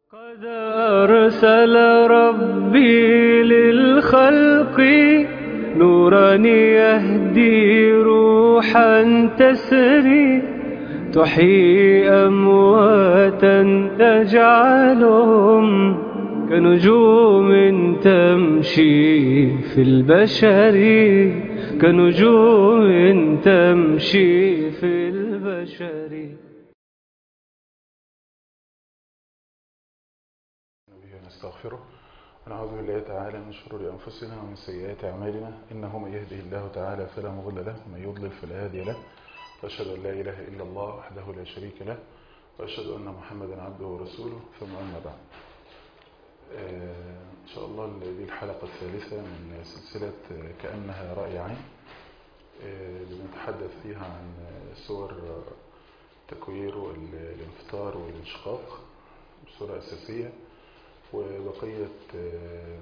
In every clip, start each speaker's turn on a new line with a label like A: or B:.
A: قد أرسل ربي للخلق نورا يهدي روحا تسري تحيي أمواتا تجعلهم كنجوم تمشي في البشر كنجوم تمشي في البشر
B: به نستغفره ونعوذ بالله تعالى من شرور أنفسنا ومن سيئات أعمالنا إنه من يهده الله تعالى فلا مضل له ومن يضلل فلا هادي له وأشهد أن لا إله إلا الله وحده لا شريك له وأشهد أن محمدا عبده ورسوله ثم أما بعد آه، إن شاء الله دي الحلقة الثالثة من سلسلة آه، كأنها رأي عين آه، بنتحدث فيها عن صور التكوير والانفطار والانشقاق بصورة أساسية وبقية آه،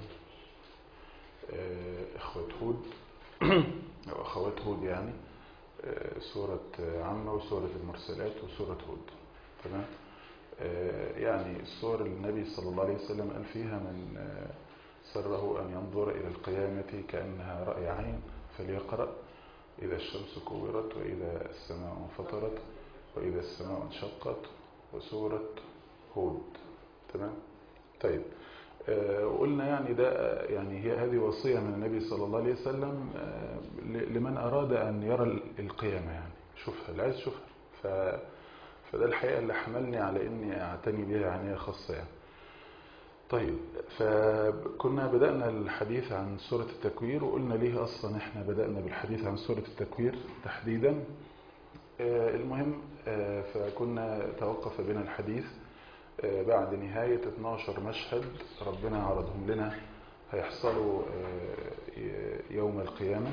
B: آه، إخوة هود أو أخوات هود يعني آه، سورة عامة وسورة المرسلات وسورة هود تمام آه، يعني الصور النبي صلى الله عليه وسلم قال فيها من آه، سره أن ينظر إلى القيامة كأنها رأي عين فليقرأ إذا الشمس كورت وإذا السماء انفطرت وإذا السماء انشقت وسورة هود تمام طيب آه، وقلنا يعني ده آه، يعني هي هذه وصية من النبي صلى الله عليه وسلم آه، ل- لمن أراد أن يرى ال- القيامة يعني شوفها اللي عايز يشوفها ف فده الحقيقة اللي حملني على إني أعتني بها عناية خاصة يعني طيب فكنا بدأنا الحديث عن سورة التكوير وقلنا ليه أصلا إحنا بدأنا بالحديث عن سورة التكوير تحديدا آه، المهم آه، فكنا توقف بنا الحديث آه، بعد نهاية 12 مشهد ربنا عرضهم لنا هيحصلوا آه، ي- يوم القيامة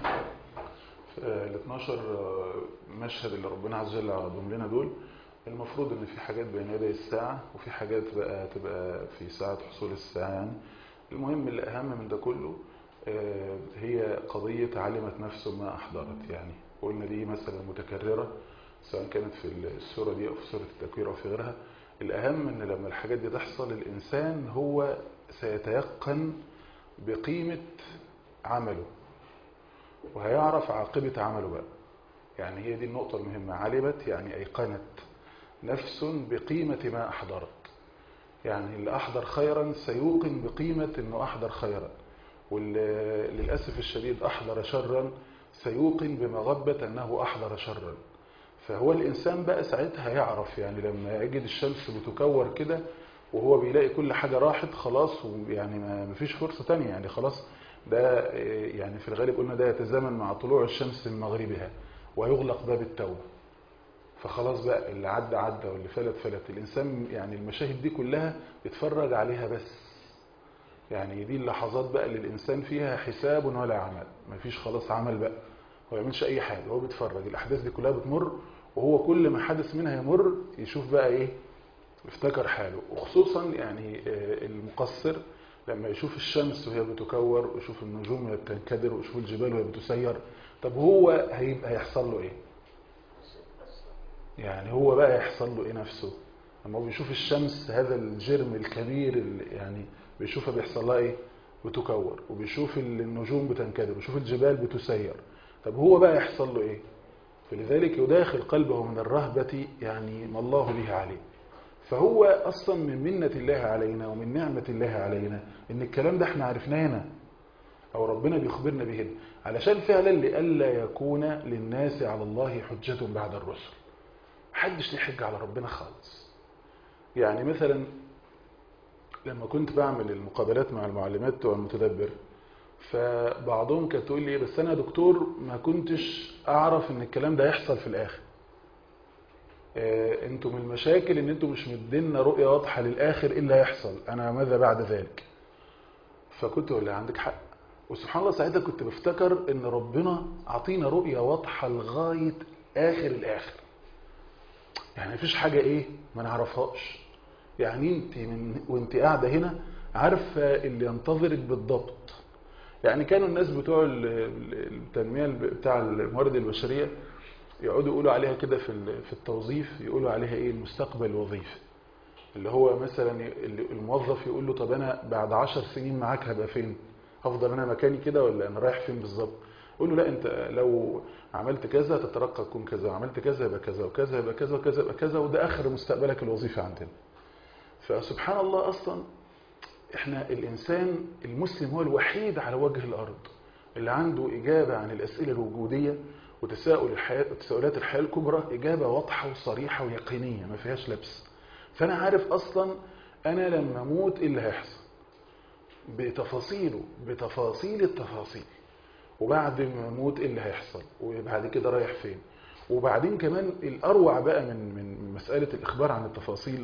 B: ال 12 آه، مشهد اللي ربنا عز وجل عرضهم لنا دول المفروض ان في حاجات بين يدي الساعة وفي حاجات بقى تبقى في ساعة حصول الساعة يعني المهم اللي اهم من ده كله آه، هي قضية علمت نفس ما احضرت يعني قلنا دي مثلا متكررة سواء كانت في السورة دي او في سورة التكوير او في غيرها الاهم ان لما الحاجات دي تحصل الانسان هو سيتيقن بقيمة عمله وهيعرف عاقبة عمله بقى يعني هي دي النقطة المهمة علمت يعني أيقنت نفس بقيمة ما أحضرت يعني اللي أحضر خيرا سيوقن بقيمة أنه أحضر خيرا واللي للأسف الشديد أحضر شرا سيوقن بمغبة أنه أحضر شرا فهو الإنسان بقى ساعتها يعرف يعني لما يجد الشمس بتكور كده وهو بيلاقي كل حاجة راحت خلاص ويعني ما مفيش فرصة تانية يعني خلاص ده إيه، يعني في الغالب قلنا ده يتزامن مع طلوع الشمس من مغربها ويغلق باب التوبة فخلاص بقى اللي عدى عدى واللي فلت فلت الإنسان يعني المشاهد دي كلها بيتفرج عليها بس يعني دي اللحظات بقى اللي الإنسان فيها حساب ولا عمل مفيش خلاص عمل بقى هو ما يعملش أي حاجة هو بيتفرج الأحداث دي كلها بتمر وهو كل ما حدث منها يمر يشوف بقى إيه افتكر حاله وخصوصا يعني آه، المقصر لما يشوف الشمس وهي بتكور ويشوف النجوم وهي بتنكدر ويشوف الجبال وهي بتسير طب هو هيبقى هيحصل له ايه يعني هو بقى يحصل له ايه نفسه لما هو بيشوف الشمس هذا الجرم الكبير اللي يعني بيشوفها بيحصل لها ايه بتكور وبيشوف النجوم بتنكدر وبيشوف الجبال بتسير طب هو بقى يحصل له ايه فلذلك يداخل قلبه من الرهبة يعني ما الله به عليه فهو أصلا من منة الله علينا ومن نعمة الله علينا إن الكلام ده احنا عرفناه هنا أو ربنا بيخبرنا به هنا علشان فعلا لئلا يكون للناس على الله حجة بعد الرسل محدش ليه حجة على ربنا خالص يعني مثلا لما كنت بعمل المقابلات مع المعلمات بتوع المتدبر فبعضهم كانت تقول لي بس انا يا دكتور ما كنتش اعرف ان الكلام ده يحصل في الاخر آه، انتم المشاكل ان انتم مش مدينا رؤية واضحة للاخر ايه اللي هيحصل انا ماذا بعد ذلك فكنت اقول لها عندك حق وسبحان الله ساعتها كنت بفتكر ان ربنا عطينا رؤية واضحة لغاية اخر الاخر يعني مفيش حاجة ايه ما نعرفهاش يعني انت من وانت قاعدة هنا عارفة اللي ينتظرك بالضبط يعني كانوا الناس بتوع ال- ال- التنمية الب- بتاع الموارد البشرية يقعدوا يقولوا عليها كده في ال- في التوظيف يقولوا عليها ايه المستقبل الوظيفي اللي هو مثلا اللي الموظف يقول له طب انا بعد عشر سنين معاك هبقى فين هفضل انا مكاني كده ولا انا رايح فين بالظبط يقول له لا انت لو عملت كذا تترقى تكون كذا وعملت كذا يبقى كذا وكذا يبقى كذا وكذا يبقى كذا وده اخر مستقبلك الوظيفي عندنا فسبحان الله اصلا احنا الانسان المسلم هو الوحيد على وجه الارض اللي عنده اجابه عن الاسئله الوجوديه وتساؤل الحياه تساؤلات الحياه الكبرى اجابه واضحه وصريحه ويقينيه ما فيهاش لبس فانا عارف اصلا انا لما اموت ايه اللي هيحصل بتفاصيله بتفاصيل التفاصيل وبعد ما اموت ايه اللي هيحصل وبعد كده رايح فين وبعدين كمان الاروع بقى من من مساله الاخبار عن التفاصيل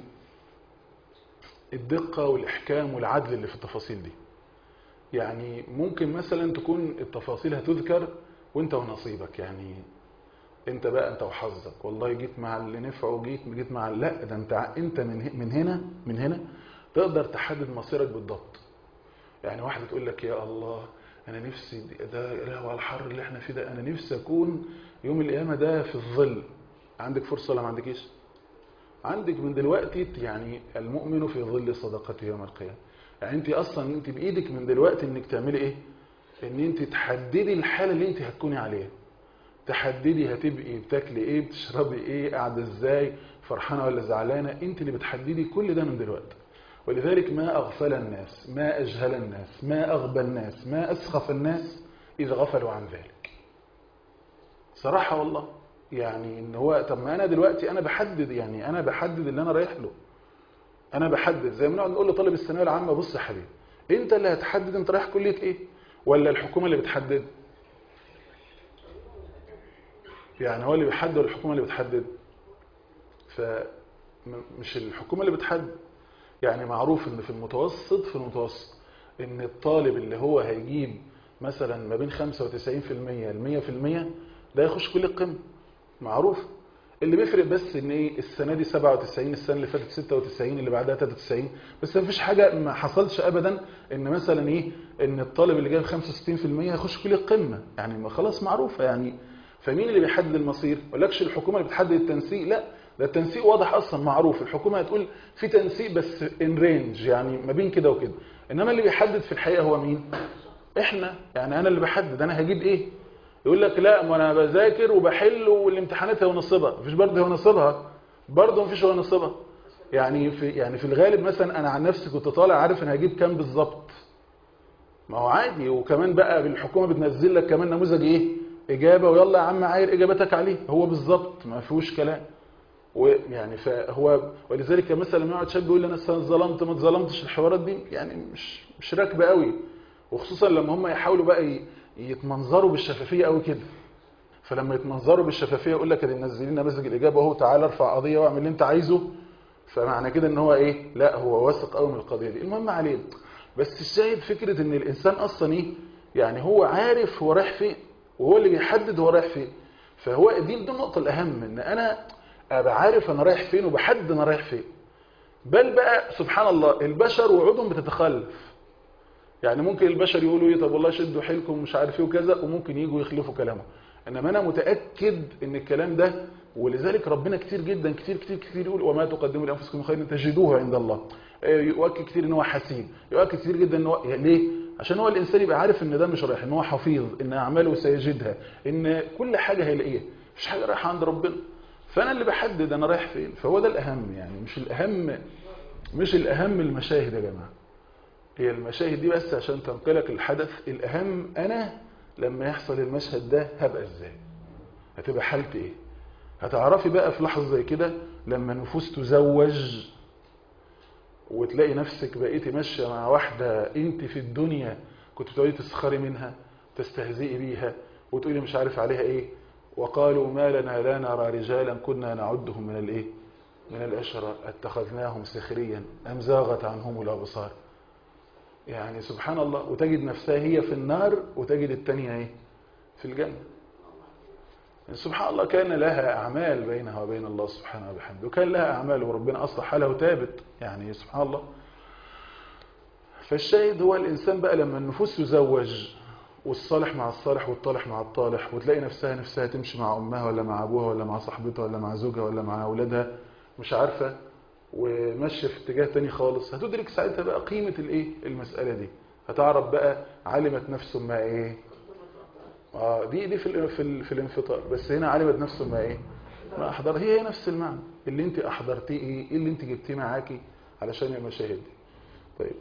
B: الدقه والاحكام والعدل اللي في التفاصيل دي يعني ممكن مثلا تكون التفاصيل هتذكر وانت ونصيبك يعني انت بقى انت وحظك والله جيت مع اللي نفعه جيت جيت مع لا ده انت انت من من هنا من هنا تقدر تحدد مصيرك بالضبط يعني واحده تقول لك يا الله انا نفسي ده له على الحر اللي احنا فيه ده انا نفسي اكون يوم القيامه ده في الظل عندك فرصه ولا ما عندكيش عندك من دلوقتي يعني المؤمن في ظل صدقته يوم القيامه يعني انت اصلا انت بايدك من دلوقتي انك تعملي ايه ان انت تحددي الحاله اللي انت هتكوني عليها تحددي هتبقي بتاكلي ايه بتشربي ايه قاعده ازاي فرحانه ولا زعلانه انت اللي بتحددي كل ده من دلوقتي ولذلك ما اغفل الناس ما اجهل الناس ما اغبى الناس ما اسخف الناس اذا غفلوا عن ذلك صراحه والله يعني ان هو طب ما انا دلوقتي انا بحدد يعني انا بحدد اللي انا رايح له انا بحدد زي ما نقعد نقول لطالب الثانويه العامه بص يا حبيبي انت اللي هتحدد انت رايح كليه ايه ولا الحكومه اللي بتحدد يعني هو اللي بيحدد ولا الحكومه اللي بتحدد فمش الحكومه اللي بتحدد يعني معروف ان في المتوسط في المتوسط ان الطالب اللي هو هيجيب مثلا ما بين 95% ل 100% ده يخش كليه القمه معروف اللي بيفرق بس ان ايه السنه دي 97 السنه اللي فاتت 96 اللي بعدها 93 بس ما فيش حاجه ما حصلش ابدا ان مثلا ايه ان الطالب اللي جايب 65% يخش كليه القمه يعني ما خلاص معروفه يعني فمين اللي بيحدد المصير؟ ما لكش الحكومه اللي بتحدد التنسيق لا ده التنسيق واضح اصلا معروف الحكومه هتقول في تنسيق بس ان رينج يعني ما بين كده وكده انما اللي بيحدد في الحقيقه هو مين؟ احنا يعني انا اللي بحدد انا هجيب ايه؟ يقول لك لا ما انا بذاكر وبحل والامتحانات هو نصيبها مفيش برضه هو نصيبها برضه مفيش هو نصيبها يعني في يعني في الغالب مثلا انا عن نفسي كنت طالع عارف انا هجيب كام بالظبط ما هو عادي وكمان بقى بالحكومه بتنزل لك كمان نموذج ايه اجابه ويلا يا عم عاير اجابتك عليه هو بالظبط ما فيهوش كلام ويعني فهو ولذلك مثلا لما يقعد شاب يقول لي انا ظلمت ما اتظلمتش الحوارات دي يعني مش مش راكبه قوي وخصوصا لما هم يحاولوا بقى يتمنظروا بالشفافيه قوي كده فلما يتمنظروا بالشفافيه يقول لك ادي منزلين نماذج الاجابه اهو تعالى ارفع قضيه واعمل اللي انت عايزه فمعنى كده ان هو ايه لا هو واثق قوي من القضيه دي المهم عليه بس الشاهد فكره ان الانسان اصلا ايه يعني هو عارف هو رايح فين وهو اللي بيحدد هو رايح فين فهو دي دي النقطه الاهم ان انا ابقى عارف انا رايح فين وبحدد انا رايح فين بل بقى سبحان الله البشر وعودهم بتتخلف يعني ممكن البشر يقولوا ايه طب والله شدوا حيلكم مش عارف ايه وكذا وممكن يجوا يخلفوا كلامهم انما انا متاكد ان الكلام ده ولذلك ربنا كتير جدا كتير كتير كتير يقول وما تقدموا لانفسكم خيرا تجدوه عند الله يؤكد كتير ان هو حسيب يؤكد كتير جدا ان هو ليه عشان هو الانسان يبقى عارف ان ده مش رايح ان هو حفيظ ان اعماله سيجدها ان كل حاجه هيلاقيها مفيش حاجه رايحه عند ربنا فانا اللي بحدد انا رايح فين فهو ده الاهم يعني مش الاهم مش الاهم المشاهد يا جماعه هي المشاهد دي بس عشان تنقلك الحدث الاهم انا لما يحصل المشهد ده هبقى ازاي هتبقى حالتي ايه هتعرفي بقى في لحظه زي كده لما نفوس تزوج وتلاقي نفسك بقيتي ماشيه مع واحده انت في الدنيا كنت بتقعدي تسخري منها تستهزئي بيها وتقولي مش عارف عليها ايه وقالوا ما لنا لا نرى رجالا كنا نعدهم من الايه من الاشرة اتخذناهم سخريا ام زاغت عنهم الابصار يعني سبحان الله وتجد نفسها هي في النار وتجد التانية ايه في الجنة سبحان الله كان لها أعمال بينها وبين الله سبحانه وبحمده وكان لها أعمال وربنا أصلح حالها وتابت يعني سبحان الله فالشاهد هو الإنسان بقى لما النفوس تزوج والصالح مع الصالح والطالح مع الطالح وتلاقي نفسها نفسها تمشي مع أمها ولا مع أبوها ولا مع صاحبتها ولا مع زوجها ولا مع أولادها مش عارفة وماشيه في اتجاه تاني خالص هتدرك ساعتها بقى قيمه الايه المساله دي هتعرف بقى علمت نفس ما ايه اه دي دي في ال في, ال في الانفطار بس هنا علمت نفس ما ايه ما احضر هي هي نفس المعنى اللي انت احضرتيه ايه ايه اللي انت جبتيه معاكي علشان المشاهد دي طيب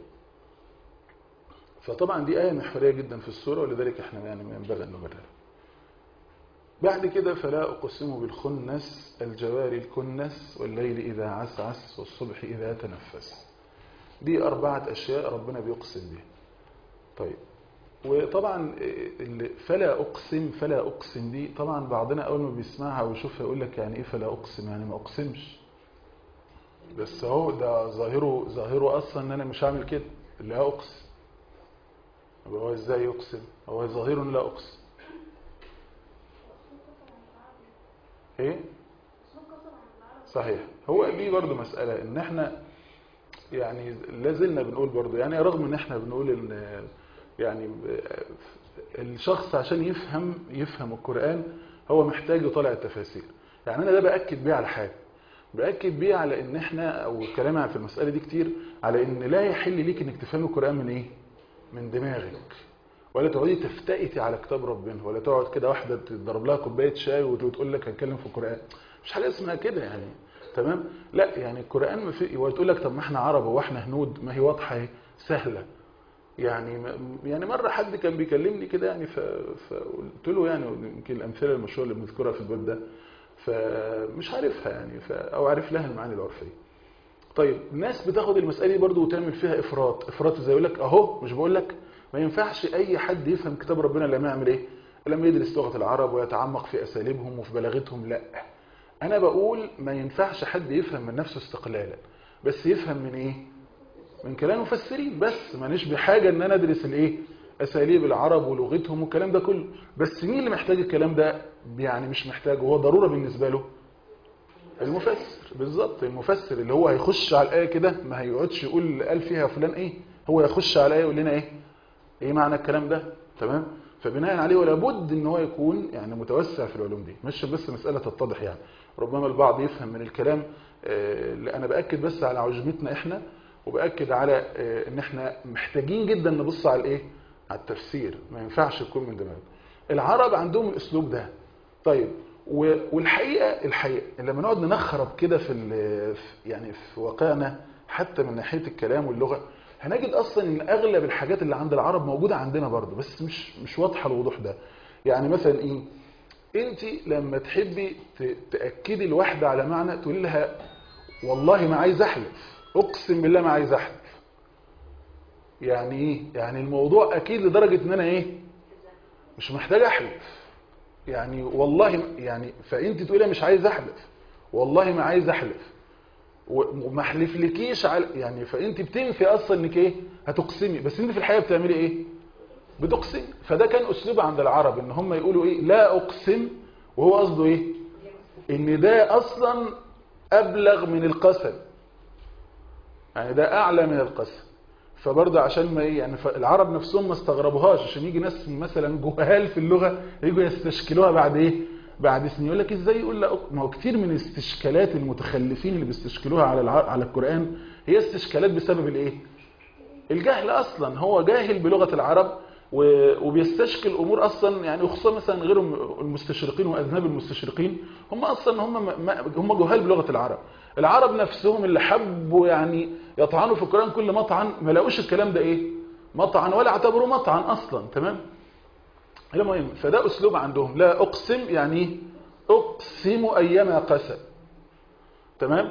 B: فطبعا دي آية محورية جدا في السورة ولذلك احنا يعني ما ينبغي أن نبررها بعد كده فلا أقسم بالخنس الجوار الكنس والليل إذا عسعس والصبح إذا تنفس دي أربعة أشياء ربنا بيقسم بها طيب وطبعا اللي فلا أقسم فلا أقسم دي طبعا بعضنا أول ما بيسمعها ويشوفها يقول لك يعني إيه فلا أقسم يعني ما أقسمش بس هو ده ظاهره ظاهره أصلا إن أنا مش هعمل كده لا أقسم هو ازاي يقسم هو ظاهر لا اقسم ايه صحيح هو دي برضو مسألة ان احنا يعني لازلنا بنقول برضو يعني رغم ان احنا بنقول ان يعني الشخص عشان يفهم يفهم القرآن هو محتاج يطلع التفاسير يعني انا ده بأكد بيه على حاجة بأكد بيه على ان احنا او كلامي في المسألة دي كتير على ان لا يحل ليك انك تفهم القرآن من ايه من دماغك ولا تقعدي تفتئتي على كتاب ربنا ولا تقعد كده واحدة تضرب لها كوباية شاي وتقول لك هتكلم في القرآن مش حاجة اسمها كده يعني تمام لا يعني القرآن ما في وتقول لك طب ما احنا عرب واحنا هنود ما هي واضحة اهي سهلة يعني يعني مرة حد كان بيكلمني كده يعني فقلت له يعني يمكن الأمثلة المشهورة اللي بنذكرها في الباب ده فمش عارفها يعني أو عارف لها المعاني العرفية طيب الناس بتاخد المسألة دي برضو وتعمل فيها إفراط إفراط زي يقول لك أهو مش بقول لك ما ينفعش أي حد يفهم كتاب ربنا لما يعمل إيه لما يدرس لغة العرب ويتعمق في أساليبهم وفي بلاغتهم لا أنا بقول ما ينفعش حد يفهم من نفسه استقلالا بس يفهم من إيه من كلام مفسرين بس مانيش بحاجة ان انا ادرس الايه اساليب العرب ولغتهم والكلام ده كله بس مين اللي محتاج الكلام ده يعني مش محتاجه هو ضرورة بالنسبة له المفسر بالظبط المفسر اللي هو هيخش على الآية كده ما هيقعدش يقول قال فيها فلان ايه هو يخش على الآية يقول لنا ايه ايه معنى الكلام ده تمام فبناء عليه ولا بد ان هو يكون يعني متوسع في العلوم دي مش بس مسألة تتضح يعني ربما البعض يفهم من الكلام اللي انا بأكد بس على عجمتنا احنا وبأكد على ان احنا محتاجين جدا نبص على الايه على التفسير ما ينفعش يكون من دماغنا العرب عندهم الاسلوب ده طيب والحقيقة الحقيقة لما نقعد ننخرب كده في يعني في واقعنا حتى من ناحية الكلام واللغة هنجد اصلا ان اغلب الحاجات اللي عند العرب موجودة عندنا برضه بس مش مش واضحة الوضوح ده يعني مثلا ايه انت لما تحبي تأكدي الواحدة على معنى تقول لها والله ما عايز احلف اقسم بالله ما عايز احلف يعني ايه يعني الموضوع اكيد لدرجة ان انا ايه مش محتاج احلف يعني والله يعني فانت تقولي مش عايز احلف والله ما عايز احلف وما احلفلكيش على يعني فانت بتنفي اصلا انك ايه هتقسمي بس انت في الحقيقه بتعملي ايه بتقسم فده كان اسلوب عند العرب ان هم يقولوا ايه لا اقسم وهو قصده ايه ان ده اصلا ابلغ من القسم يعني ده اعلى من القسم فبرضه عشان ما ايه يعني العرب نفسهم ما استغربوهاش عشان يجي ناس مثلا جهال في اللغه يجوا يستشكلوها بعد ايه بعد سنين يقول لك ازاي يقول لا ما هو كتير من استشكالات المتخلفين اللي بيستشكلوها على الع... على القران هي استشكالات بسبب الايه الجهل اصلا هو جاهل بلغه العرب و... وبيستشكل امور اصلا يعني وخصوصا مثلا غير المستشرقين واذناب المستشرقين هم اصلا هم ما... هم جهال بلغه العرب العرب نفسهم اللي حبوا يعني يطعنوا في القرآن كل مطعن ما لقوش الكلام ده ايه مطعن ولا اعتبروه مطعن اصلا تمام المهم فده اسلوب عندهم لا اقسم يعني اقسم ايما قسم تمام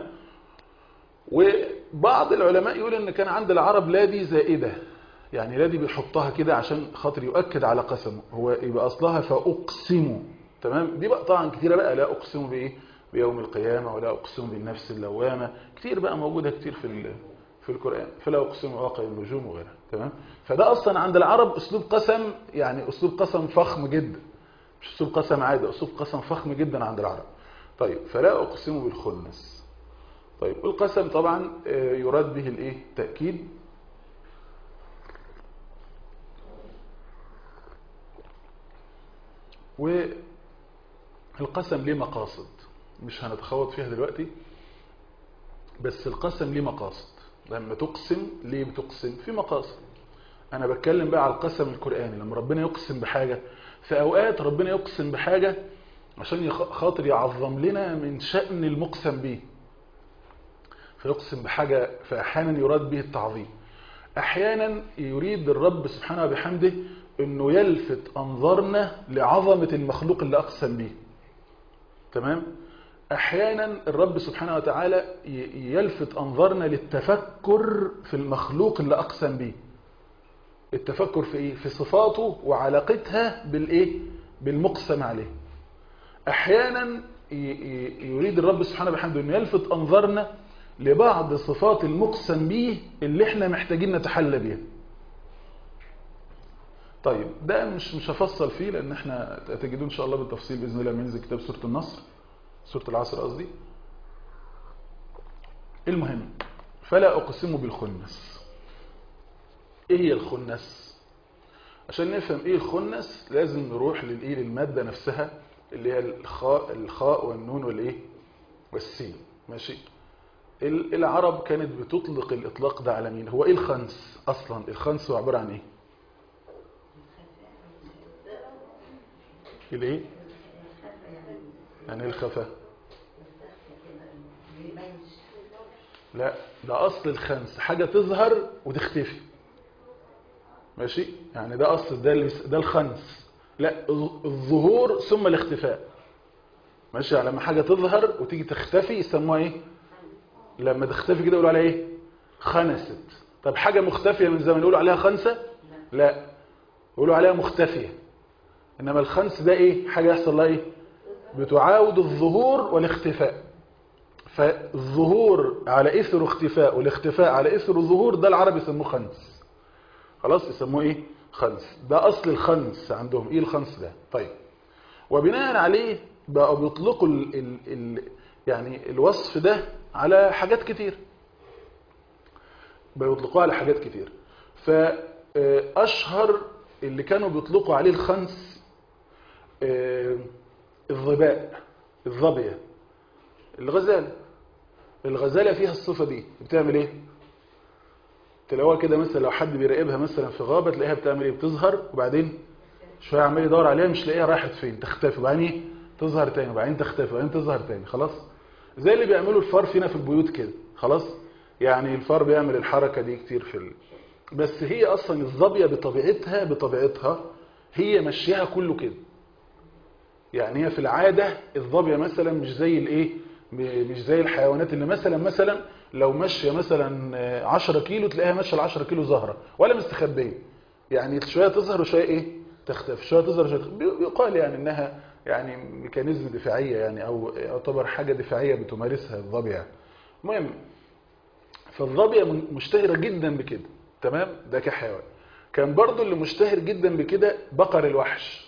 B: وبعض العلماء يقول ان كان عند العرب لا دي زائدة يعني لا دي بيحطها كده عشان خاطر يؤكد على قسمه هو يبقى اصلها فاقسم تمام دي بقى طبعا كتيرة بقى لا اقسم بايه بيوم القيامة ولا أقسم بالنفس اللوامة كتير بقى موجودة كتير في في القرآن فلا أقسم واقع النجوم وغيرها تمام فده أصلا عند العرب أسلوب قسم يعني أسلوب قسم فخم جدا مش أسلوب قسم عادي أسلوب قسم فخم جدا عند العرب طيب فلا أقسم بالخنس طيب القسم طبعا يراد به الايه تأكيد والقسم ليه مقاصد مش هنتخوض فيها دلوقتي بس القسم ليه مقاصد لما تقسم ليه بتقسم في مقاصد انا بتكلم بقى على القسم القرآني لما ربنا يقسم بحاجة في اوقات ربنا يقسم بحاجة عشان يخ- خاطر يعظم لنا من شأن المقسم به فيقسم بحاجة فأحيانا يراد به التعظيم أحيانا يريد الرب سبحانه وبحمده أنه يلفت أنظارنا لعظمة المخلوق اللي أقسم به تمام أحيانا الرب سبحانه وتعالى ي- يلفت أنظارنا للتفكر في المخلوق اللي أقسم به التفكر في إيه؟ في صفاته وعلاقتها بالإيه؟ بالمقسم عليه احيانا ي- ي- يريد الرب سبحانه وبحمده انه يلفت انظارنا لبعض صفات المقسم به اللي احنا محتاجين نتحلى بيها طيب ده مش مش هفصل فيه لان احنا تجدون ان شاء الله بالتفصيل باذن الله لما ينزل كتاب سوره النصر سوره العصر قصدي المهم فلا اقسم بالخنس ايه هي الخنس عشان نفهم ايه الخنس لازم نروح للايه للماده نفسها اللي هي الخاء الخاء والنون والايه والسين ماشي ال- العرب كانت بتطلق الاطلاق ده على مين هو ايه الخنس اصلا الخنس هو عباره عن ايه الايه يعني ايه الخفا لا ده اصل الخنس حاجه تظهر وتختفي ماشي يعني ده اصل ده اللي- ده الخنس لا الظ- الظهور ثم الاختفاء ماشي يعني لما حاجه تظهر وتيجي تختفي يسموها ايه لما تختفي كده يقولوا عليها ايه خنست طب حاجه مختفيه من زمن يقولوا عليها خنسه لا يقولوا عليها مختفيه انما الخنس ده ايه حاجه يحصل لها ايه بتعاود الظهور والاختفاء فالظهور على اثر اختفاء والاختفاء على اثر الظهور ده العرب يسموه خنس خلاص يسموه ايه خنس ده اصل الخنس عندهم ايه الخنس ده طيب وبناء عليه بقوا بيطلقوا ال ال ال يعني الوصف ده على حاجات كتير بقوا يطلقوه على حاجات كتير فاشهر اللي كانوا بيطلقوا عليه الخنس آه، الظباء الظبية الغزالة الغزالة فيها الصفة دي بتعمل ايه تلاقوها كده مثلا لو حد بيراقبها مثلا في غابة تلاقيها بتعمل ايه بتظهر وبعدين شوية عمال يدور عليها مش لاقيها راحت فين تختفي وبعدين ايه تظهر تاني وبعدين تختفي وبعدين تظهر تاني خلاص زي اللي بيعملوا الفار فينا في البيوت كده خلاص يعني الفار بيعمل الحركة دي كتير في ال... بس هي اصلا الظبية بطبيعتها بطبيعتها هي مشيها كله كده يعني هي في العادة الظبية مثلا مش زي الايه م- مش زي الحيوانات اللي مثلا مثلا لو ماشيه مثلا آه، 10 كيلو تلاقيها ماشيه ال 10 كيلو زهره ولا مستخبيه يعني شويه تظهر وشويه ايه تختفي شويه تظهر وشويه تختفي. بي- بيقال يعني انها يعني ميكانيزم دفاعيه يعني او يعتبر حاجه دفاعيه بتمارسها الظبيه يعني. المهم فالظبيه من- مشتهره جدا بكده تمام ده كحيوان كان برضو اللي مشتهر جدا بكده بقر الوحش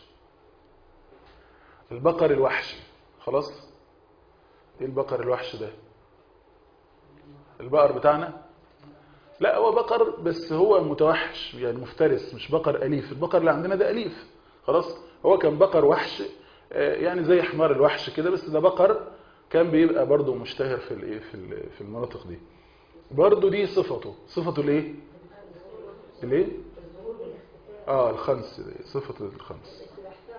B: البقر الوحشي خلاص ايه البقر الوحش ده البقر بتاعنا لا هو بقر بس هو متوحش يعني مفترس مش بقر أليف البقر اللي عندنا ده أليف خلاص هو كان بقر وحش آه، يعني زي حمار الوحش كده بس ده بقر كان بيبقى برضه مشتهر في الايه في ال- في المناطق دي برضه دي صفته صفته الايه الايه اه الخنس دي صفة الخنس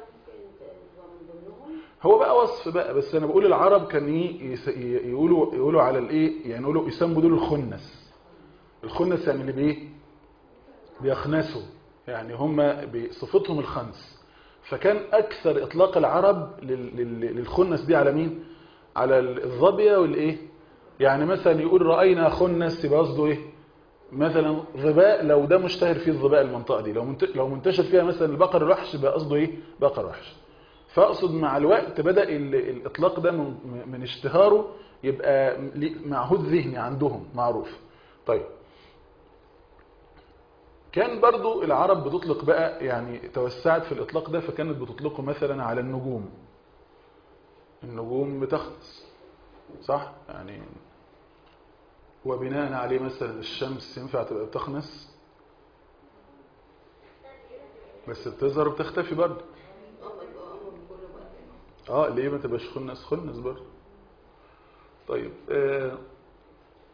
B: هو بقى وصف بقى بس انا بقول العرب كان ايه يس- ي- يقولوا يقولوا على الايه يعني يقولوا يسموا دول الخنس الخنس يعني اللي بايه بيخنسوا يعني هم بصفتهم الخنس فكان اكثر اطلاق العرب لل- لل- للخنس دي على مين على الظبيه والايه يعني مثلا يقول راينا خنس يبقى قصده ايه مثلا ظباء لو ده مشتهر فيه الظباء المنطقه دي لو منت- لو منتشر فيها مثلا البقر الوحش يبقى قصده ايه بقر وحش فاقصد مع الوقت بدا ال- الاطلاق ده من من اشتهاره يبقى ليه- معهود ذهني عندهم معروف طيب كان برضو العرب بتطلق بقى يعني توسعت في الإطلاق ده فكانت بتطلقه مثلا على النجوم النجوم بتخنس صح يعني وبناء عليه مثلا الشمس ينفع تبقى بتخنس بس بتظهر وبتختفي برضه اه ليه ما تبقاش خنس خنس برضه طيب آه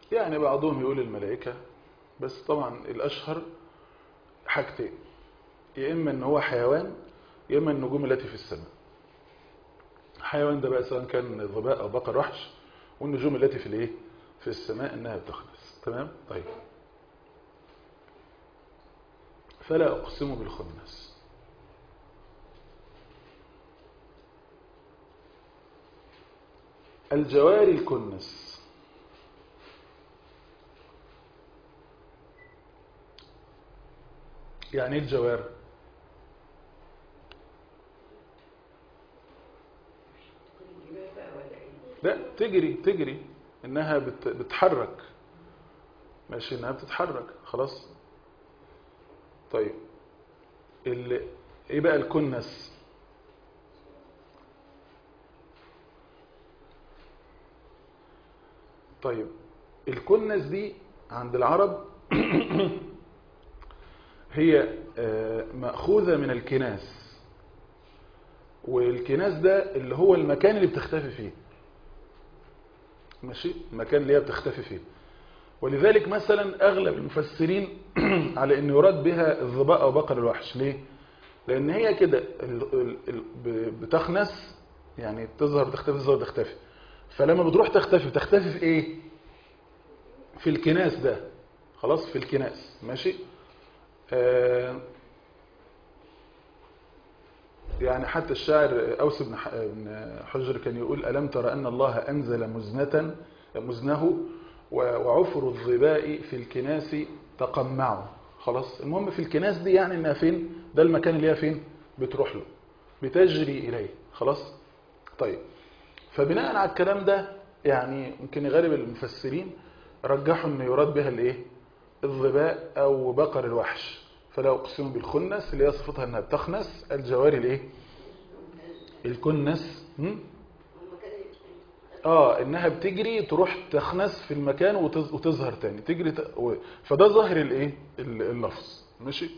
B: يعني بعضهم يقول الملائكة بس طبعا الأشهر حاجتين يا إما إن هو حيوان يا إما النجوم التي في السماء حيوان ده بقى سواء كان ظباء أو بقر وحش والنجوم التي في الايه في السماء إنها بتخنس تمام طيب فلا أقسم بالخنس الجوار الكنس يعني ايه الجوار لا تجري تجري انها بت بتحرك ماشي انها بتتحرك خلاص طيب ال... ايه بقى الكنس طيب الكنس دي عند العرب هي مأخوذة من الكناس والكناس ده اللي هو المكان اللي بتختفي فيه ماشي المكان اللي هي بتختفي فيه ولذلك مثلا أغلب المفسرين على أن يراد بها الظباء أو بقر الوحش ليه؟ لأن هي كده بتخنس يعني تظهر تختفي تظهر تختفي فلما بتروح تختفي تختفي في ايه في الكناس ده خلاص في الكناس ماشي آه يعني حتى الشاعر أوس بن حجر كان يقول ألم ترى أن الله أنزل مزنة مزنه وعفر الظباء في الكناس تقمعوا خلاص المهم في الكناس دي يعني انها فين ده المكان اللي هي فين بتروح له بتجري إليه خلاص طيب فبناء على الكلام ده يعني يمكن غالب المفسرين رجحوا ان يراد بها الايه الظباء او بقر الوحش فلا اقسم بالخنس اللي هي صفتها انها بتخنس الجواري الايه الكنس اه انها بتجري تروح تخنس في المكان وتظهر تاني تجري ت... فده ظاهر الايه اللفظ ماشي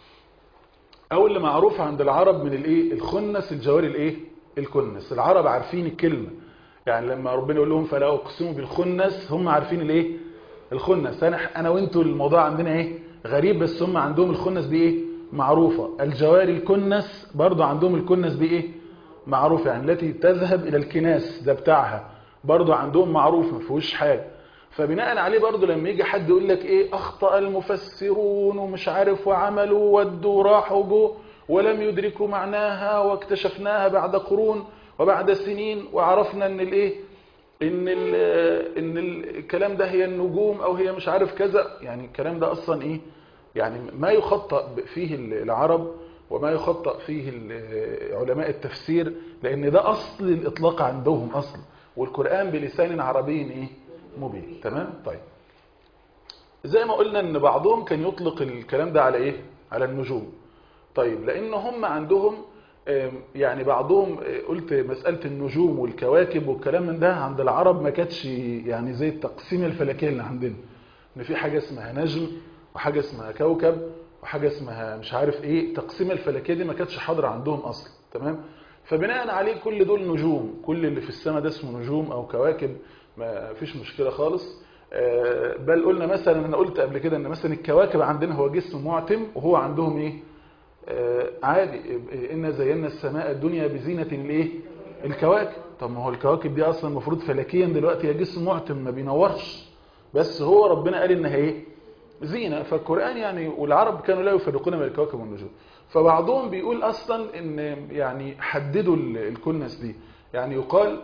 B: او اللي معروف عند العرب من الايه الخنس الجواري الايه الكنس العرب عارفين الكلمة يعني لما ربنا يقول لهم فلا اقسم بالخنس هم عارفين الايه الخنس انا انا وانتوا الموضوع عندنا ايه غريب بس هم عندهم الخنس دي ايه معروفة الجواري الكنس برضو عندهم الكنس دي ايه معروفة يعني التي تذهب الى الكناس ده بتاعها برضو عندهم معروف ما فيهوش حاجة فبناء عليه برضو لما يجي حد يقول لك ايه اخطأ المفسرون ومش عارف وعملوا ودوا راحوا جو ولم يدركوا معناها واكتشفناها بعد قرون وبعد سنين وعرفنا ان الايه ان ال ان الكلام ده هي النجوم او هي مش عارف كذا يعني الكلام ده اصلا ايه يعني ما يخطأ فيه العرب وما يخطأ فيه علماء التفسير لان ده اصل الاطلاق عندهم اصل والقرآن بلسان عربي ايه مبين تمام طيب زي ما قلنا ان بعضهم كان يطلق الكلام ده على ايه على النجوم طيب لان هم عندهم يعني بعضهم قلت مسألة النجوم والكواكب والكلام من ده عند العرب ما كانتش يعني زي التقسيم الفلكية اللي عندنا ان في حاجة اسمها نجم وحاجة اسمها كوكب وحاجة اسمها مش عارف ايه تقسيم الفلكية دي ما كانتش حاضرة عندهم اصلا تمام فبناء عليه كل دول نجوم كل اللي في السماء ده اسمه نجوم او كواكب ما فيش مشكلة خالص بل قلنا مثلا انا قلت قبل كده ان مثلا الكواكب عندنا هو جسم معتم وهو عندهم ايه عادي إن زينا السماء الدنيا بزينة الايه الكواكب طب ما هو الكواكب دي اصلا المفروض فلكيا دلوقتي هي جسم معتم ما بينورش بس هو ربنا قال انها ايه زينة فالقرآن يعني والعرب كانوا لا يفرقون بين الكواكب والنجوم فبعضهم بيقول اصلا ان يعني حددوا الكنس دي يعني يقال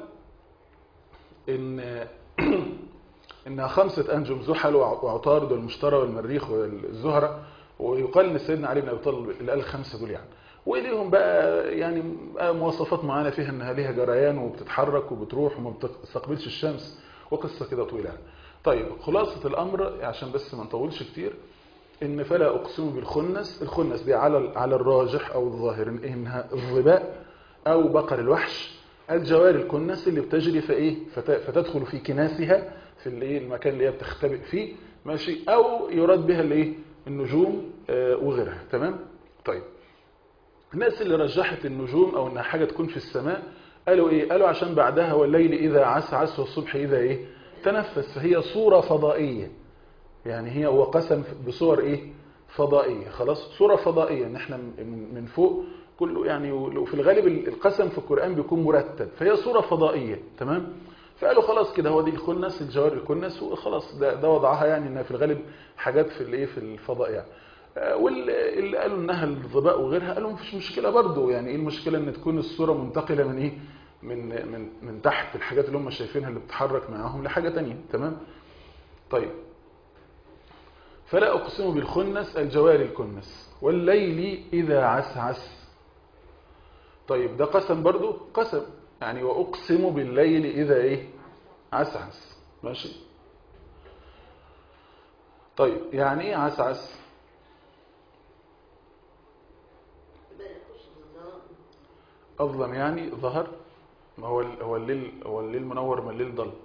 B: ان انها خمسة انجم زحل وعطارد والمشتري والمريخ والزهرة ويقال ان سيدنا علي بن ابي طالب اللي قال الخمسه دول يعني وليهم بقى يعني مواصفات معينه فيها انها ليها جريان وبتتحرك وبتروح وما بتستقبلش الشمس وقصه كده طويله يعني. طيب خلاصه الامر عشان بس ما نطولش كتير ان فلا اقسم بالخنس الخنس دي على على الراجح او الظاهر انها الظباء او بقر الوحش الجوار الكنس اللي بتجري في ايه فتدخل في كناسها في الايه المكان اللي هي بتختبئ فيه ماشي او يراد بها الايه النجوم وغيرها تمام طيب الناس اللي رجحت النجوم او انها حاجة تكون في السماء قالوا ايه قالوا عشان بعدها والليل اذا عسعس والصبح اذا ايه تنفس فهي صورة فضائية يعني هي هو قسم بصور ايه فضائية خلاص صورة فضائية ان احنا من من فوق كله يعني وفي الغالب القسم في القرآن بيكون مرتب فهي صورة فضائية تمام فقالوا خلاص كده هو دي الكنس الجوار الكنس وخلاص ده, ده وضعها يعني انها في الغالب حاجات في الايه في الفضاء يعني آه، واللي قالوا انها الظباء وغيرها قالوا مفيش مشكله برضه يعني ايه المشكله ان تكون الصوره منتقله من ايه من من من تحت الحاجات اللي هم شايفينها اللي بتتحرك معاهم لحاجه تانية تمام طيب فلا اقسم بالخنس الجوار الكنس والليل اذا عسعس طيب ده قسم برضه قسم يعني واقسم بالليل اذا ايه عسعس ماشي طيب يعني ايه عسعس اظلم يعني ظهر ما هو ال- هو الليل هو الليل منور ما الليل ضل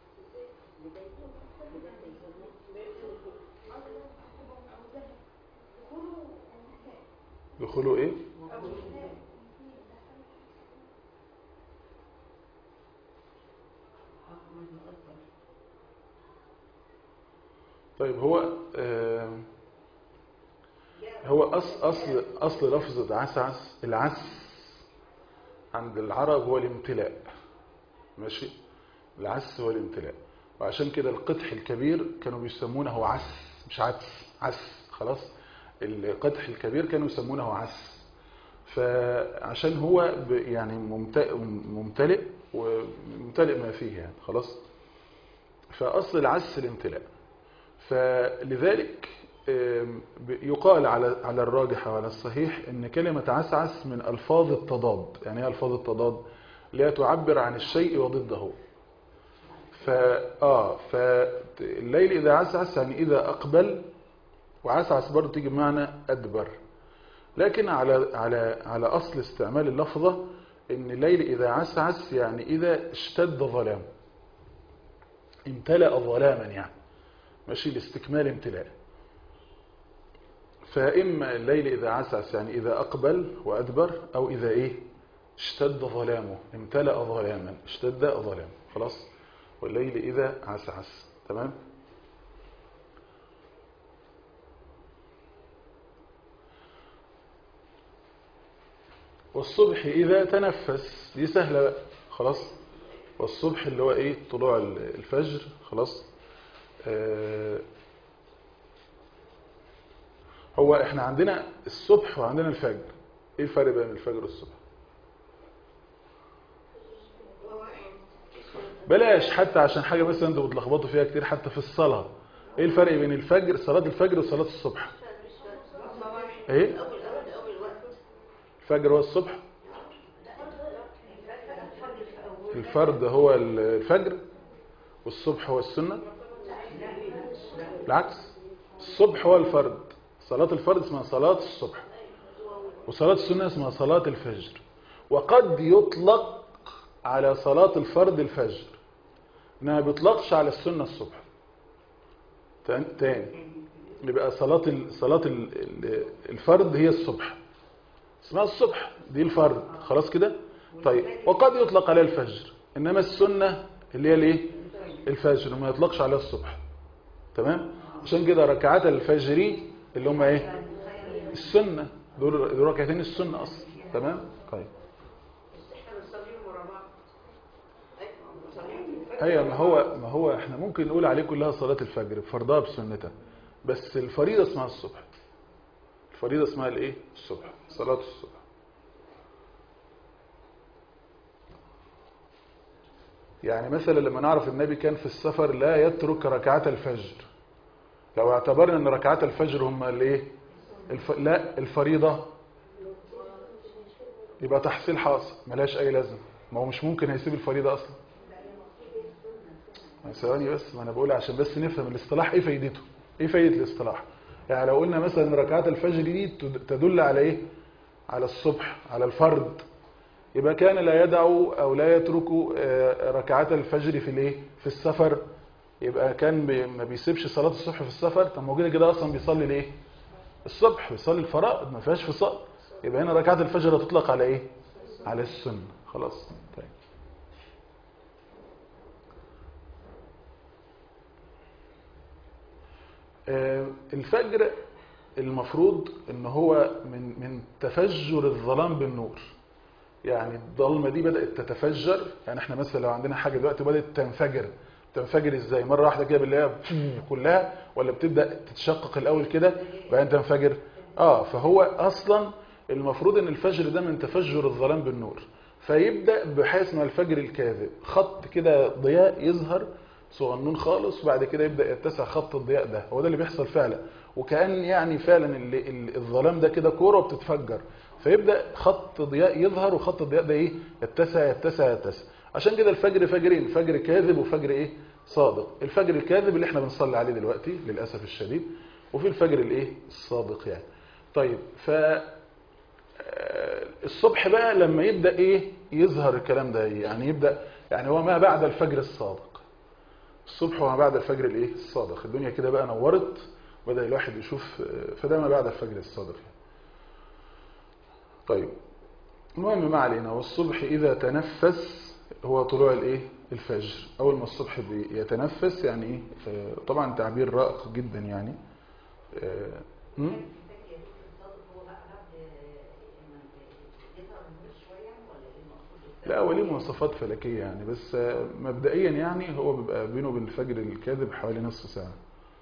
B: دخوله ايه طيب هو آه هو أصل, أصل, أصل لفظة عسعس العس عند العرب هو الامتلاء ماشي العس هو الامتلاء وعشان كده القدح الكبير كانوا بيسمونه عس مش عدس عس خلاص القدح الكبير كانوا يسمونه عس فعشان هو ب- يعني ممت- ممتلئ وممتلئ ما فيه يعني خلاص فأصل العس الامتلاء فلذلك آم، ب- يقال على على الراجح وعلى الصحيح ان كلمة عسعس من الفاظ التضاد يعني ايه الفاظ التضاد لا تعبر عن الشيء وضده فا اه فالليل اذا عسعس يعني اذا اقبل وعسعس برضه تيجي بمعنى ادبر لكن على على على اصل استعمال اللفظه ان الليل اذا عسعس يعني اذا اشتد ظلام امتلأ ظلاما يعني ماشي لاستكمال امتلاء فإما الليل إذا عسعس يعني إذا أقبل وأدبر أو إذا إيه اشتد ظلامه امتلأ ظلاما اشتد ظلام خلاص والليل إذا عسعس تمام والصبح إذا تنفس دي سهلة بقى خلاص والصبح اللي هو إيه طلوع الفجر خلاص آه هو احنا عندنا الصبح وعندنا الفجر ايه الفرق بين الفجر والصبح بلاش حتى عشان حاجة بس انتوا بتلخبطوا فيها كتير حتى في الصلاة ايه الفرق بين الفجر صلاة الفجر وصلاة الصبح ايه الفجر هو الصبح الفرد هو الفجر والصبح هو السنة بالعكس الصبح هو الفرد صلاة الفرد اسمها صلاة الصبح وصلاة السنة اسمها صلاة الفجر وقد يطلق على صلاة الفرد الفجر انها بيطلقش على السنة الصبح تان- تاني يبقى صلاة ال- صلاة ال- ال- الفرد هي الصبح اسمها الصبح دي الفرد خلاص كده طيب وقد يطلق عليها الفجر انما السنة اللي هي الايه الفجر ما يطلقش عليها الصبح تمام عشان كده ركعات الفجر اللي هم ايه السنة دول دول ركعتين السنة اصلا تمام طيب ايوه ما هو ما هو احنا ممكن نقول عليه كلها صلاة الفجر بفرضها بسنتها بس الفريضة اسمها الصبح الفريضة اسمها الايه الصبح صلاة الصبح يعني مثلا لما نعرف النبي كان في السفر لا يترك ركعات الفجر لو اعتبرنا ان ركعات الفجر هم الايه الف... لا الفريضة يبقى تحصيل حاصل ملاش اي لازمه ما هو مش ممكن هيسيب الفريضة اصلا ما ثواني بس ما انا بقول عشان بس نفهم الاصطلاح ايه فايدته ايه فايدة الاصطلاح يعني لو قلنا مثلا ان ركعات الفجر دي تد- تدل على ايه على الصبح على الفرد يبقى كان لا يدع او لا يترك آه، ركعات الفجر في الايه في السفر يبقى كان بي ما بيسيبش صلاة الصبح في السفر طب ما هو كده كده اصلا بيصلي الايه الصبح بيصلي الفرائض ما فيهاش فصال يبقى هنا ركعات الفجر تطلق على ايه على السنة خلاص طيب آه، الفجر المفروض ان هو من من تفجر الظلام بالنور يعني الضلمه دي بدات تتفجر يعني احنا مثلا لو عندنا حاجه دلوقتي بدات تنفجر تنفجر ازاي مره واحده كده بالله كلها ولا بتبدا تتشقق الاول كده وبعدين تنفجر اه فهو اصلا المفروض ان الفجر ده من تفجر الظلام بالنور فيبدا بحاجه اسمها الفجر الكاذب خط كده ضياء يظهر صغنون خالص وبعد كده يبدا يتسع خط الضياء ده هو ده اللي بيحصل فعلا وكان يعني فعلا اللي ال- الظلام ده كده كوره وبتتفجر فيبدا خط ضياء يظهر وخط الضياء ده ايه يتسع يتسع يتسع عشان كده الفجر فجرين فجر كاذب وفجر ايه صادق الفجر الكاذب اللي احنا بنصلي عليه دلوقتي للاسف الشديد وفي الفجر الايه الصادق يعني طيب ف آه، الصبح بقى لما يبدا ايه يظهر الكلام ده إيه؟ يعني يبدا يعني هو ما بعد الفجر الصادق الصبح وما بعد الفجر الايه الصادق الدنيا كده بقى نورت بدا الواحد يشوف آه، فده ما بعد الفجر الصادق يعني. طيب المهم ما علينا والصبح اذا تنفس هو طلوع الايه الفجر اول ما الصبح بيتنفس يعني ايه آه، طبعا تعبير رائق جدا يعني آه، م? لا هو ليه مواصفات فلكية يعني بس آه، مبدئيا يعني هو بيبقى بينه وبين الفجر الكاذب حوالي نصف ساعة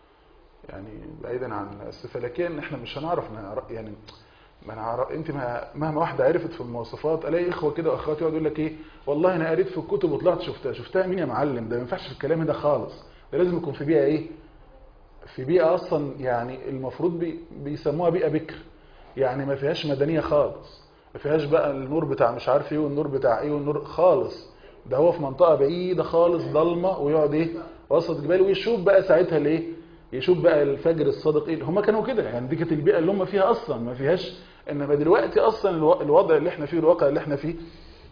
B: يعني بعيدا عن أصل فلكيا ان احنا مش هنعرف نعرف- يعني ما نعرف انت ما مهما واحده عرفت في المواصفات الاقي اخوه كده واخوات يقعد يقول لك ايه والله انا قريت في الكتب وطلعت شفتها شفتها مين يا معلم ده ما ينفعش في الكلام ده خالص ده لازم يكون في بيئه ايه في بيئه اصلا يعني المفروض بي بيسموها بيئه بكر يعني ما فيهاش مدنيه خالص ما فيهاش بقى النور بتاع مش عارف ايه والنور بتاع ايه والنور خالص ده هو في منطقه بعيده خالص ضلمه ويقعد ايه وسط جبال ويشوف بقى ساعتها الايه يشوف بقى الفجر الصادق ايه هم كانوا كده يعني دي كانت البيئه اللي هم فيها اصلا ما فيهاش انما دلوقتي اصلا الو- الوضع اللي احنا فيه الواقع اللي احنا فيه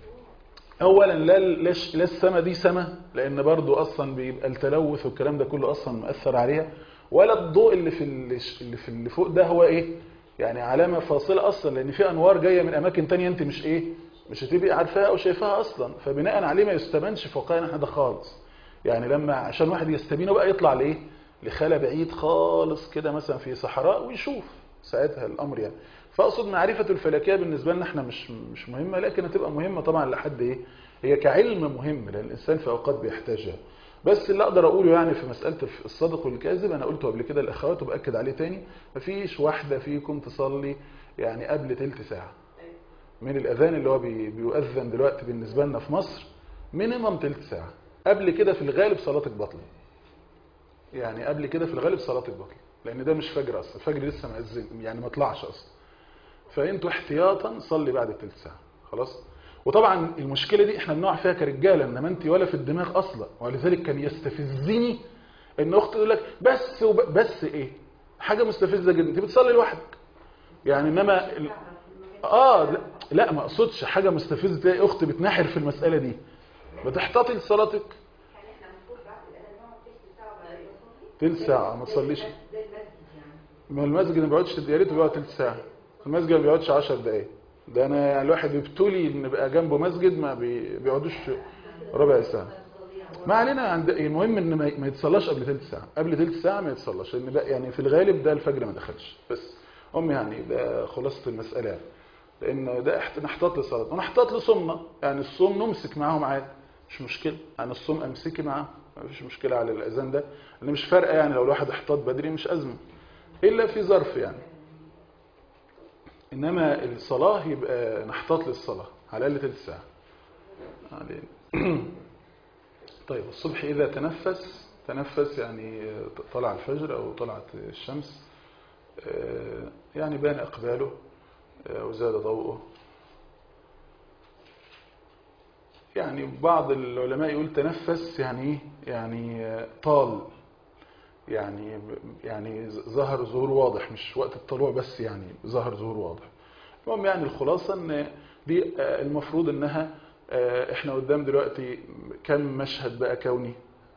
B: اولا لا لا الش- لا السما دي سما لان برضو اصلا بيبقى التلوث والكلام ده كله اصلا مؤثر عليها ولا الضوء اللي في ال- اللي في اللي فوق ده هو ايه يعني علامه فاصله اصلا لان في انوار جايه من اماكن تانية انت مش ايه مش هتبقي عارفاها او شايفاها اصلا فبناء عليه ما يستبانش في واقعنا احنا ده خالص يعني لما عشان واحد يستبينه بقى يطلع لايه لخلا بعيد خالص كده مثلا في صحراء ويشوف ساعتها الامر يعني فاقصد معرفه الفلكيه بالنسبه لنا احنا مش مش مهمه لكن هتبقى مهمه طبعا لحد ايه هي كعلم مهم لان الانسان في اوقات بيحتاجها بس اللي اقدر اقوله يعني في مساله الصادق والكاذب انا قلته قبل كده الاخوات وباكد عليه تاني مفيش واحده فيكم تصلي يعني قبل تلت ساعه من الاذان اللي هو بي- بيؤذن دلوقتي بالنسبه لنا في مصر مينيمم تلت ساعه قبل كده في الغالب صلاتك باطله يعني قبل كده في الغالب صلاتك باطله لان ده مش فجر اصلا الفجر لسه مأذن يعني ما طلعش اصلا فانتوا احتياطا صلي بعد التلت ساعه خلاص وطبعا المشكله دي احنا بنقع فيها كرجاله انما انت ولا في الدماغ اصلا ولذلك كان يستفزني ان اختي تقول لك بس وب... بس ايه حاجه مستفزه جدا انت بتصلي لوحدك يعني انما ال... اه لا, لا ما اقصدش حاجه مستفزه تلاقي اختي بتنحر في المساله دي بتحتاطي لصلاتك تلت ساعه ما تصليش ما المسجد ما بيقعدش يا ريت بيقعد تلت ساعه المسجد ما بيقعدش 10 دقائق ده انا يعني الواحد يبتلي ان يبقى جنبه مسجد ما بي- بيقعدوش ربع ساعه ما علينا عند المهم ان ما ما يتصلاش قبل ثلث ساعه قبل ثلث ساعه ما يتصلاش لان ده يعني في الغالب ده الفجر ما دخلش بس هم يعني ده خلاصه المساله يعني. لان ده احت- نحتاط للصلاه ونحتاط لصومنا يعني الصوم نمسك معاهم عادي مش مشكله يعني الصوم امسكي معاه ما فيش مشكله على الاذان ده لان مش فارقه يعني لو الواحد احتاط بدري مش ازمه الا في ظرف يعني انما الصلاه يبقى نحتاط للصلاه على الاقل ثلث ساعه علينا. طيب الصبح اذا تنفس تنفس يعني طلع الفجر او طلعت الشمس آه، يعني بان اقباله آه، وزاد ضوءه يعني بعض العلماء يقول تنفس يعني ايه يعني آه، طال يعني يعني ظهر ظهور واضح مش وقت الطلوع بس يعني ظهر ظهور واضح المهم يعني الخلاصة ان دي آه، المفروض انها آه، احنا قدام دلوقتي كم مشهد بقى كوني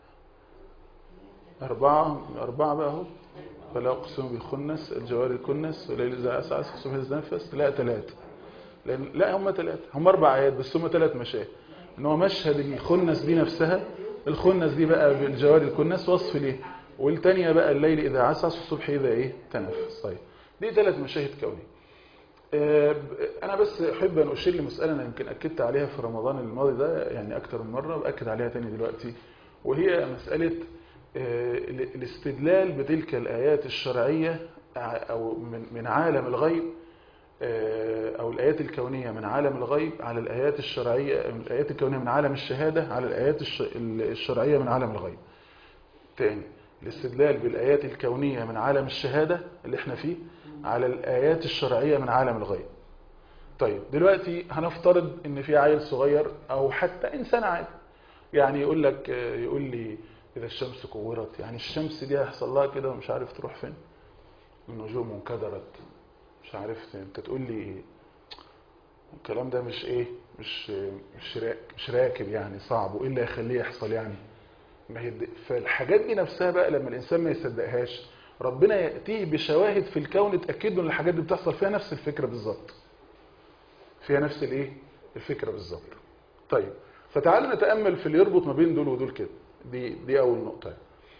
B: أربعة أربعة بقى أهو فلا أقسم بالخنس الجوار الكنس والليل إذا أسعس الصبح إذا نفس لا ثلاثة لأن لا هم ثلاثة هم أربع آيات بس هم ثلاث مشاهد إن هو مشهد الخنس دي نفسها الخنس دي بقى بالجوار الكنس وصف ليه والتانية بقى الليل إذا عسعس والصبح إذا إيه تنفس طيب دي ثلاث مشاهد كونية آه، أنا بس أحب أن أشير لمسألة أنا يمكن أكدت عليها في رمضان الماضي ده يعني أكتر من مرة وأكد عليها تاني دلوقتي وهي مسألة آه، ال- الاستدلال بتلك الآيات الشرعية ع- أو من من عالم الغيب آه، أو الآيات الكونية من عالم الغيب على الآيات الشرعية الآيات الكونية من عالم الشهادة على الآيات الش- الشرعية من عالم الغيب تاني الاستدلال بالآيات الكونية من عالم الشهادة اللي احنا فيه على الآيات الشرعية من عالم الغيب طيب دلوقتي هنفترض ان في عيل صغير او حتى انسان عادي يعني يقول لك آه، يقول لي اذا الشمس كورت يعني الشمس دي هيحصل لها كده ومش عارف تروح فين النجوم انكدرت مش عارف انت تقول لي ايه الكلام ده مش ايه مش مش راك- مش راكب يعني صعب وايه اللي هيخليه يحصل يعني ما هي الد- فالحاجات دي نفسها بقى لما الانسان ما يصدقهاش ربنا ياتيه بشواهد في الكون تاكد له ان الحاجات دي بتحصل فيها نفس الفكره بالظبط فيها نفس الايه الفكره بالظبط طيب فتعالوا نتامل في اللي يربط ما بين دول ودول كده دي دي اول نقطه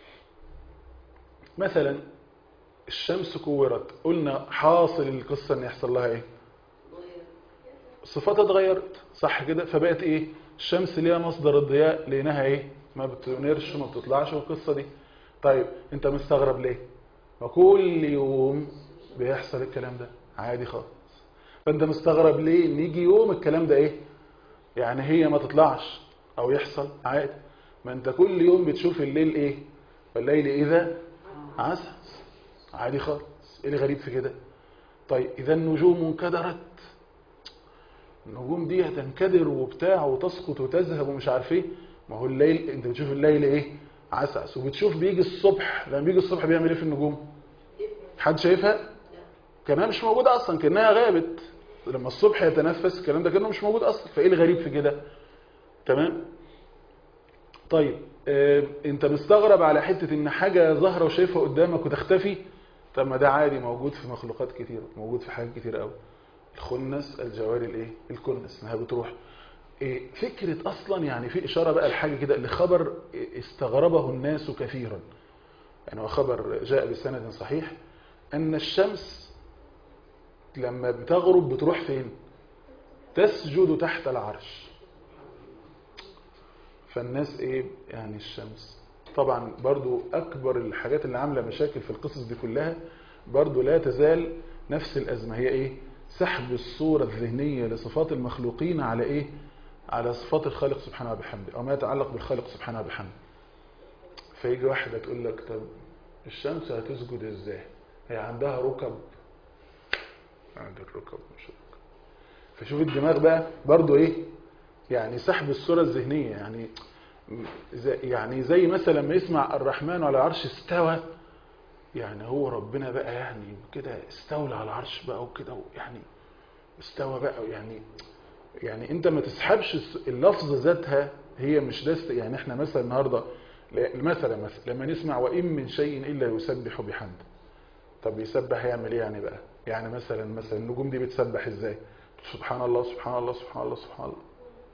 B: مثلا الشمس كورت قلنا حاصل القصه ان يحصل لها ايه صفاتها اتغيرت صح كده فبقت ايه الشمس ليها مصدر الضياء لانها ايه ما بتنيرش وما بتطلعش والقصه دي طيب انت مستغرب ليه ما كل يوم بيحصل الكلام ده عادي خالص فانت مستغرب ليه ان يجي يوم الكلام ده ايه يعني هي ما تطلعش او يحصل عادي ما انت كل يوم بتشوف الليل ايه والليل اذا عسعس عادي خالص ايه اللي غريب في كده طيب اذا النجوم انكدرت النجوم دي هتنكدر وبتاع وتسقط وتذهب ومش عارف ايه ما هو الليل انت بتشوف الليل ايه عسعس وبتشوف بيجي الصبح لما بيجي الصبح بيعمل ايه في النجوم حد شايفها كانها مش موجوده اصلا كانها غابت لما الصبح يتنفس الكلام ده كانه مش موجود اصلا فايه الغريب في كده تمام طيب آه، انت مستغرب على حته ان حاجه ظاهره وشايفها قدامك وتختفي طب ما ده عادي موجود في مخلوقات كتير موجود في حاجات كتير قوي الخنس الجواري الايه الكنس انها بتروح إيه فكره اصلا يعني في اشاره بقى لحاجه كده لخبر استغربه الناس كثيرا يعني هو خبر جاء بسند صحيح ان الشمس لما بتغرب بتروح فين تسجد تحت العرش فالناس ايه يعني الشمس طبعا برضو اكبر الحاجات اللي عامله مشاكل في القصص دي كلها برضو لا تزال نفس الازمه هي ايه سحب الصوره الذهنيه لصفات المخلوقين على ايه على صفات الخالق سبحانه وبحمده او ما يتعلق بالخالق سبحانه وبحمده فيجي واحده تقول لك طب الشمس هتسجد ازاي هي عندها ركب عند الركب مش ركب فشوف الدماغ بقى برضو ايه يعني سحب الصورة الذهنية يعني زي يعني زي مثلا لما يسمع الرحمن على العرش استوى يعني هو ربنا بقى يعني كده استولى على العرش بقى وكده يعني استوى بقى يعني يعني انت ما تسحبش اللفظ ذاتها هي مش ده يعني احنا مثلا النهارده مثلا مثلا لما نسمع وان من شيء الا يسبح بحمده طب يسبح يعمل ايه يعني بقى يعني مثلا مثلا النجوم دي بتسبح ازاي سبحان الله سبحان الله سبحان الله سبحان الله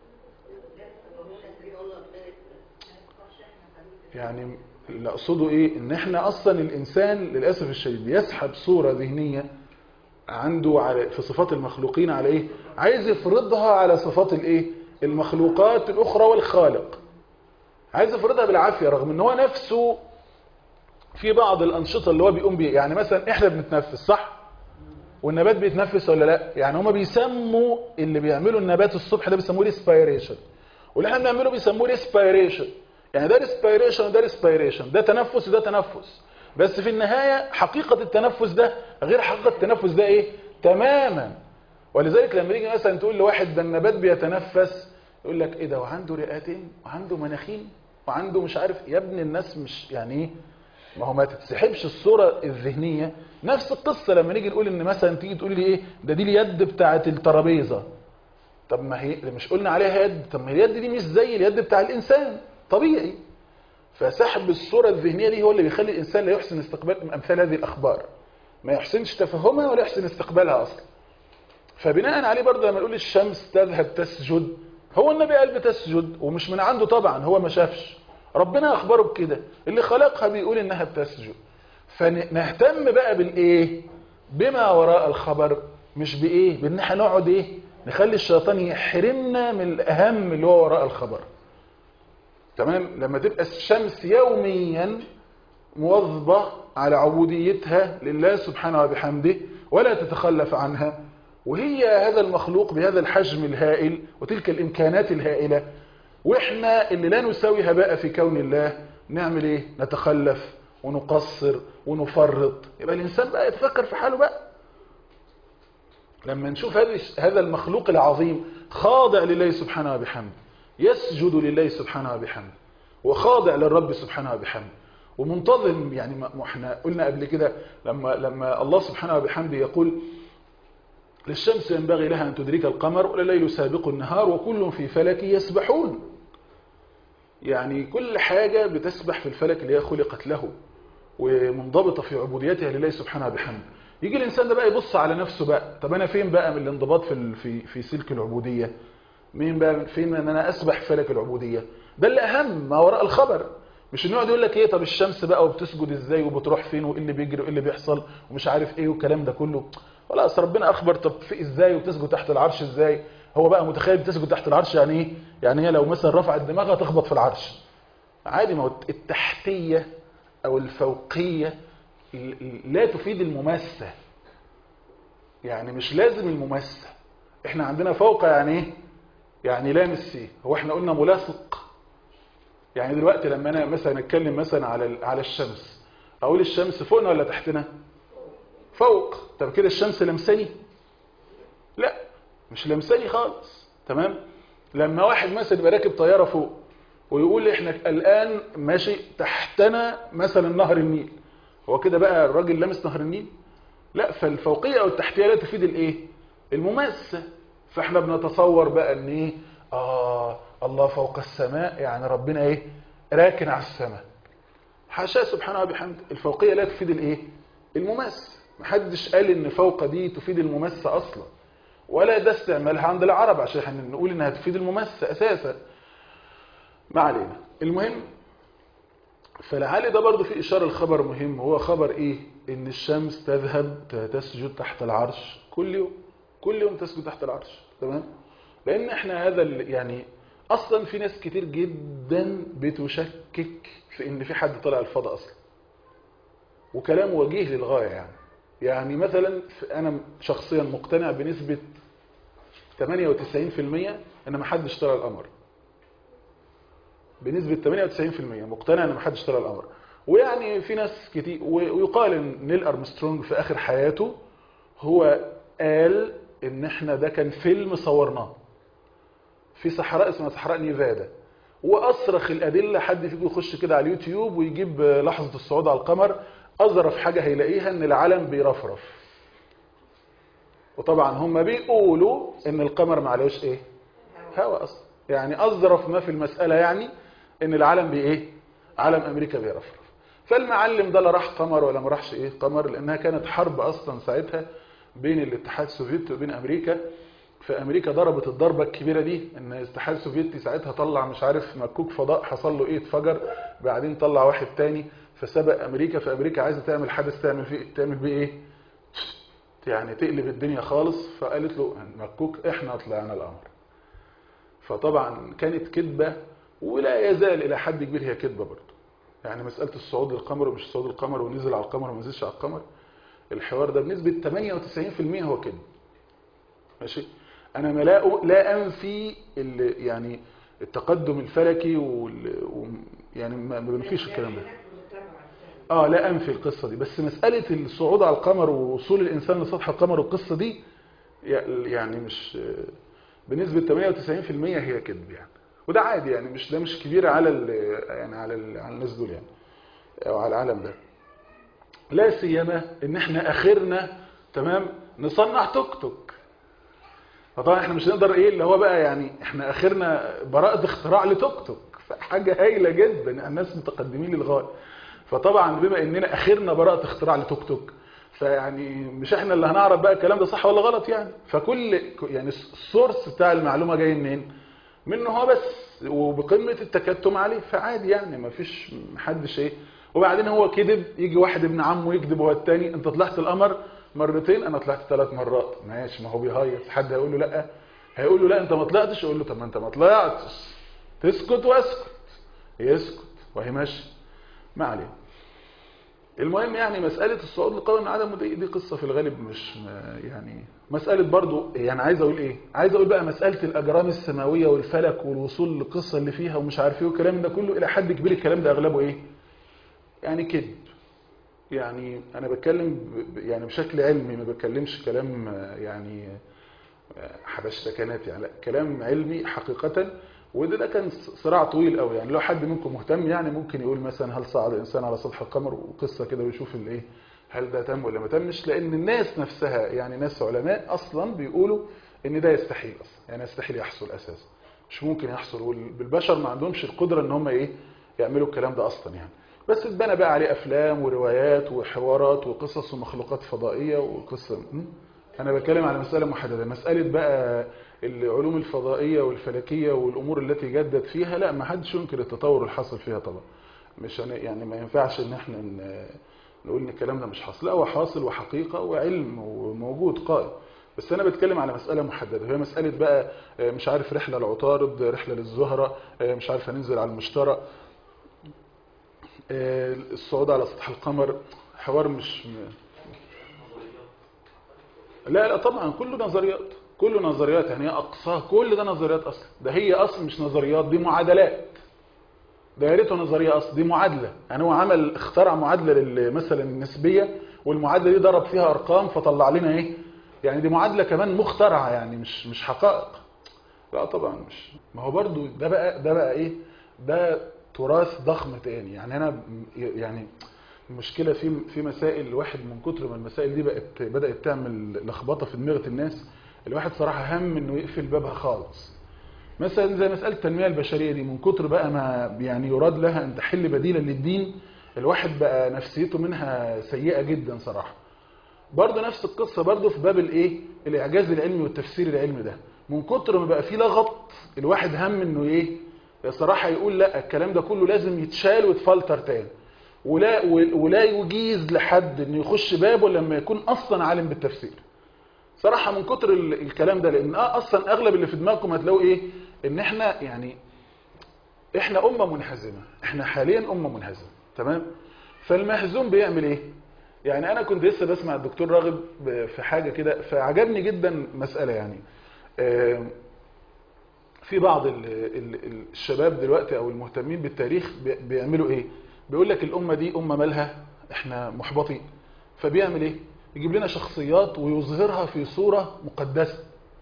B: يعني اللي اقصده ايه ان احنا اصلا الانسان للاسف الشديد يسحب صوره ذهنيه عنده على في صفات المخلوقين على ايه عايز يفرضها على صفات الايه المخلوقات الاخرى والخالق عايز يفرضها بالعافيه رغم ان هو نفسه في بعض الانشطه اللي هو بيقوم بيها يعني مثلا احنا بنتنفس صح والنبات بيتنفس ولا لا يعني هما بيسموا اللي بيعملوا النبات الصبح ده بيسموه ريسبيريشن واللي احنا بنعمله بيسموه ريسبيريشن يعني ده ريسبيريشن وده ريسبيريشن ده تنفس وده تنفس بس في النهاية حقيقة التنفس ده غير حقيقة التنفس ده ايه تماما ولذلك لما يجي مثلا تقول لواحد ده النبات بيتنفس يقول لك ايه ده وعنده رئتين وعنده مناخين وعنده مش عارف يا ابن الناس مش يعني ايه ما هو ما تتسحبش الصورة الذهنية نفس القصة لما نيجي نقول ان مثلا تيجي تقول لي ايه ده دي اليد بتاعة الترابيزة طب ما هي مش قلنا عليها يد طب ما اليد دي مش زي اليد بتاع الانسان طبيعي فسحب الصورة الذهنية دي هو اللي بيخلي الانسان لا يحسن استقبال امثال هذه الاخبار ما يحسنش تفهمها ولا يحسن استقبالها اصلا فبناء عليه برضه لما نقول الشمس تذهب تسجد هو النبي قال بتسجد ومش من عنده طبعا هو ما شافش ربنا اخبره بكده اللي خلقها بيقول انها بتسجد فنهتم بقى بالايه بما وراء الخبر مش بايه بان احنا نقعد ايه نخلي الشيطان يحرمنا من الاهم اللي هو وراء الخبر تمام لما تبقى الشمس يوميا مواظبة على عبوديتها لله سبحانه وبحمده ولا تتخلف عنها وهي هذا المخلوق بهذا الحجم الهائل وتلك الإمكانات الهائلة وإحنا اللي لا نساوي هباء في كون الله نعمل إيه؟ نتخلف ونقصر ونفرط يبقى الإنسان بقى يتفكر في حاله بقى لما نشوف هذا المخلوق العظيم خاضع لله سبحانه وبحمده يسجد لله سبحانه وبحمده وخاضع للرب سبحانه وبحمده ومنتظم يعني ما احنا قلنا قبل كده لما لما الله سبحانه وبحمده يقول للشمس ينبغي لها أن تدرك القمر والليل سابق النهار وكل في فلك يسبحون يعني كل حاجة بتسبح في الفلك اللي هي خلقت له ومنضبطة في عبوديتها لله سبحانه وبحمده يجي الإنسان ده بقى يبص على نفسه بقى طب أنا فين بقى من الانضباط في في في سلك العبودية مين بقى فين ان انا اسبح في فلك العبودية ده اللي اهم ما وراء الخبر مش انه يقعد يقول لك ايه طب الشمس بقى وبتسجد ازاي وبتروح فين وايه اللي بيجري وايه اللي بيحصل ومش عارف ايه والكلام ده كله خلاص ربنا اخبر طب في ازاي وبتسجد تحت العرش ازاي هو بقى متخيل بتسجد تحت العرش يعني ايه يعني هي لو مثلا رفعت دماغها تخبط في العرش عادي ما هو التحتيه او الفوقيه لا تفيد المماسه يعني مش لازم المماسه احنا عندنا فوق يعني ايه يعني لامس فيه هو احنا قلنا ملاصق يعني دلوقتي لما انا مثلا اتكلم مثلا على على الشمس اقول الشمس فوقنا ولا تحتنا فوق طب كده الشمس لمساني لا مش لمساني خالص تمام لما واحد مثلا يبقى راكب طياره فوق ويقول احنا الان ماشي تحتنا مثلا نهر النيل هو كده بقى الراجل لمس نهر النيل لا فالفوقيه او التحتيه لا تفيد الايه المماسه فاحنا بنتصور بقى ان ايه اه الله فوق السماء يعني ربنا ايه راكن على السماء حاشا سبحانه وبحمده الفوقيه لا تفيد الايه المماس محدش قال ان فوق دي تفيد المماس اصلا ولا ده استعمالها عند العرب عشان احنا نقول انها تفيد المماس اساسا ما علينا المهم فلعل ده برضه في اشاره الخبر مهم هو خبر ايه ان الشمس تذهب تسجد تحت العرش كل يوم كل يوم تسجد تحت العرش تمام لان احنا هذا يعني اصلا في ناس كتير جدا بتشكك في ان في حد طلع الفضاء اصلا وكلام وجيه للغايه يعني يعني مثلا انا شخصيا مقتنع بنسبه 98% ان ما حدش طلع القمر بنسبه 98% مقتنع ان ما حدش طلع القمر ويعني في ناس كتير ويقال ان نيل ارمسترونج في اخر حياته هو قال ان احنا ده كان فيلم صورناه في صحراء اسمها صحراء نيفادا واصرخ الادله حد فيكم يخش كده على اليوتيوب ويجيب لحظه الصعود على القمر اظرف حاجه هيلاقيها ان العالم بيرفرف وطبعا هم بيقولوا ان القمر ما عليهوش ايه هوا اصلا يعني اظرف ما في المساله يعني ان العالم بي ايه علم امريكا بيرفرف فالمعلم ده لا راح قمر ولا ما راحش ايه قمر لانها كانت حرب اصلا ساعتها بين الاتحاد السوفيتي وبين امريكا فامريكا ضربت الضربه الكبيره دي ان الاتحاد السوفيتي ساعتها طلع مش عارف مكوك فضاء حصل له ايه اتفجر بعدين طلع واحد تاني فسبق امريكا فامريكا عايزه تعمل حدث تعمل فيه تعمل بيه ايه يعني تقلب الدنيا خالص فقالت له مكوك احنا طلعنا القمر فطبعا كانت كذبه ولا يزال الى حد كبير هي كذبه برضه يعني مساله الصعود للقمر ومش صعود القمر ونزل على القمر وما نزلش على القمر الحوار ده بنسبه 98% هو كده ماشي انا ما لا لا انفي يعني التقدم الفلكي وال... و... يعني ما بنفيش الكلام ده اه لا انفي القصه دي بس مساله الصعود على القمر ووصول الانسان لسطح القمر والقصه دي يعني مش بنسبه 98% هي كذب يعني وده عادي يعني مش ده مش كبير على ال... يعني على ال... على الناس دول يعني او على العالم ده لا سيما ان احنا اخرنا تمام نصنع توك توك فطبعا احنا مش نقدر ايه اللي هو بقى يعني احنا اخرنا براءة اختراع لتوك توك حاجة هايلة جدا الناس متقدمين للغاية فطبعا بما اننا اخرنا براءة اختراع لتوك توك فيعني مش احنا اللي هنعرف بقى الكلام ده صح ولا غلط يعني فكل يعني السورس بتاع المعلومة جاي منين منه هو بس وبقمه التكتم عليه فعادي يعني ما فيش محدش ايه وبعدين هو كذب يجي واحد ابن عمه يكذب هو التاني انت طلعت القمر مرتين انا طلعت ثلاث مرات ماشي ما هو بيهيص حد هيقول له لا هيقول له لا انت ما طلعتش يقول له طب ما انت ما طلعتش تسكت واسكت يسكت وهي ماشي ما عليه المهم يعني مسألة الصعود لقول ان عدم دي, دي قصة في الغالب مش م- يعني مسألة برضو يعني عايز اقول ايه عايز اقول بقى مسألة الاجرام السماوية والفلك والوصول للقصة اللي فيها ومش عارف ايه والكلام ده كله الى حد كبير الكلام ده اغلبه ايه يعني كذب يعني انا بتكلم ب- ب- يعني بشكل علمي ما بتكلمش كلام آه، يعني آه، حبشتكنات يعني لا كلام علمي حقيقة وده ده كان صراع طويل قوي يعني لو حد منكم مهتم يعني ممكن يقول مثلا هل صعد الانسان على سطح القمر وقصه كده ويشوف الايه هل ده تم ولا ما تمش لان الناس نفسها يعني ناس علماء اصلا بيقولوا ان ده يستحيل اصلا يعني يستحيل يحصل اساسا مش ممكن يحصل والبشر ما عندهمش القدره ان هم ايه يعملوا الكلام ده اصلا يعني بس اتبنى بقى عليه افلام وروايات وحوارات وقصص ومخلوقات فضائيه وقصه م? انا بتكلم على مساله محدده مساله بقى العلوم الفضائيه والفلكيه والامور التي جدت فيها لا ما حدش ينكر التطور اللي حصل فيها طبعا مش هن- يعني ما ينفعش ان احنا ن- نقول ان الكلام ده مش حاصل لا هو حاصل وحقيقه وعلم وموجود قائم بس انا بتكلم على مساله محدده هي مساله بقى آه، مش عارف رحله العطارد رحله للزهره آه، مش عارف هننزل على المشتري آه، الصعود على سطح القمر حوار مش م- لا لا طبعا كله نظريات كله نظريات يعني هي اقصاها كل ده نظريات اصلا ده هي اصلا مش نظريات دي معادلات ده يا ريته نظريه اصلا دي معادله يعني هو عمل اخترع معادله لل- مثلا النسبيه والمعادله دي ضرب فيها ارقام فطلع لنا ايه يعني دي معادله كمان مخترعه يعني مش مش حقائق لا طبعا مش ما هو برضو ده بقى ده بقى ايه ده تراث ضخم تاني يعني انا م- يعني المشكله في في مسائل الواحد من كتر ما المسائل دي بقت بدات تعمل لخبطه في دماغه الناس الواحد صراحه هم انه يقفل بابها خالص مثلا زي مساله التنميه البشريه دي من كتر بقى ما يعني يراد لها ان تحل بديلا للدين الواحد بقى نفسيته منها سيئه جدا صراحه برضه نفس القصه برضه في باب الايه الاعجاز العلمي والتفسير العلمي ده من كتر ما بقى فيه لغط الواحد هم انه ايه صراحه يقول لا الكلام ده كله لازم يتشال ويتفلتر تاني ولا ولا يجيز لحد انه يخش بابه لما يكون اصلا عالم بالتفسير صراحه من كتر ال- الكلام ده لان آه اصلا اغلب اللي في دماغكم هتلاقوا ايه ان احنا يعني احنا امه منهزمه احنا حاليا امه منهزمه تمام فالمهزوم بيعمل ايه يعني انا كنت لسه بسمع الدكتور راغب ب- في حاجه كده فعجبني جدا مساله يعني آم، في بعض ال- ال- ال- الشباب دلوقتي او المهتمين بالتاريخ بي- بيعملوا ايه بيقول لك الامه دي امه مالها احنا محبطين فبيعمل ايه يجيب لنا شخصيات ويظهرها في صوره مقدسه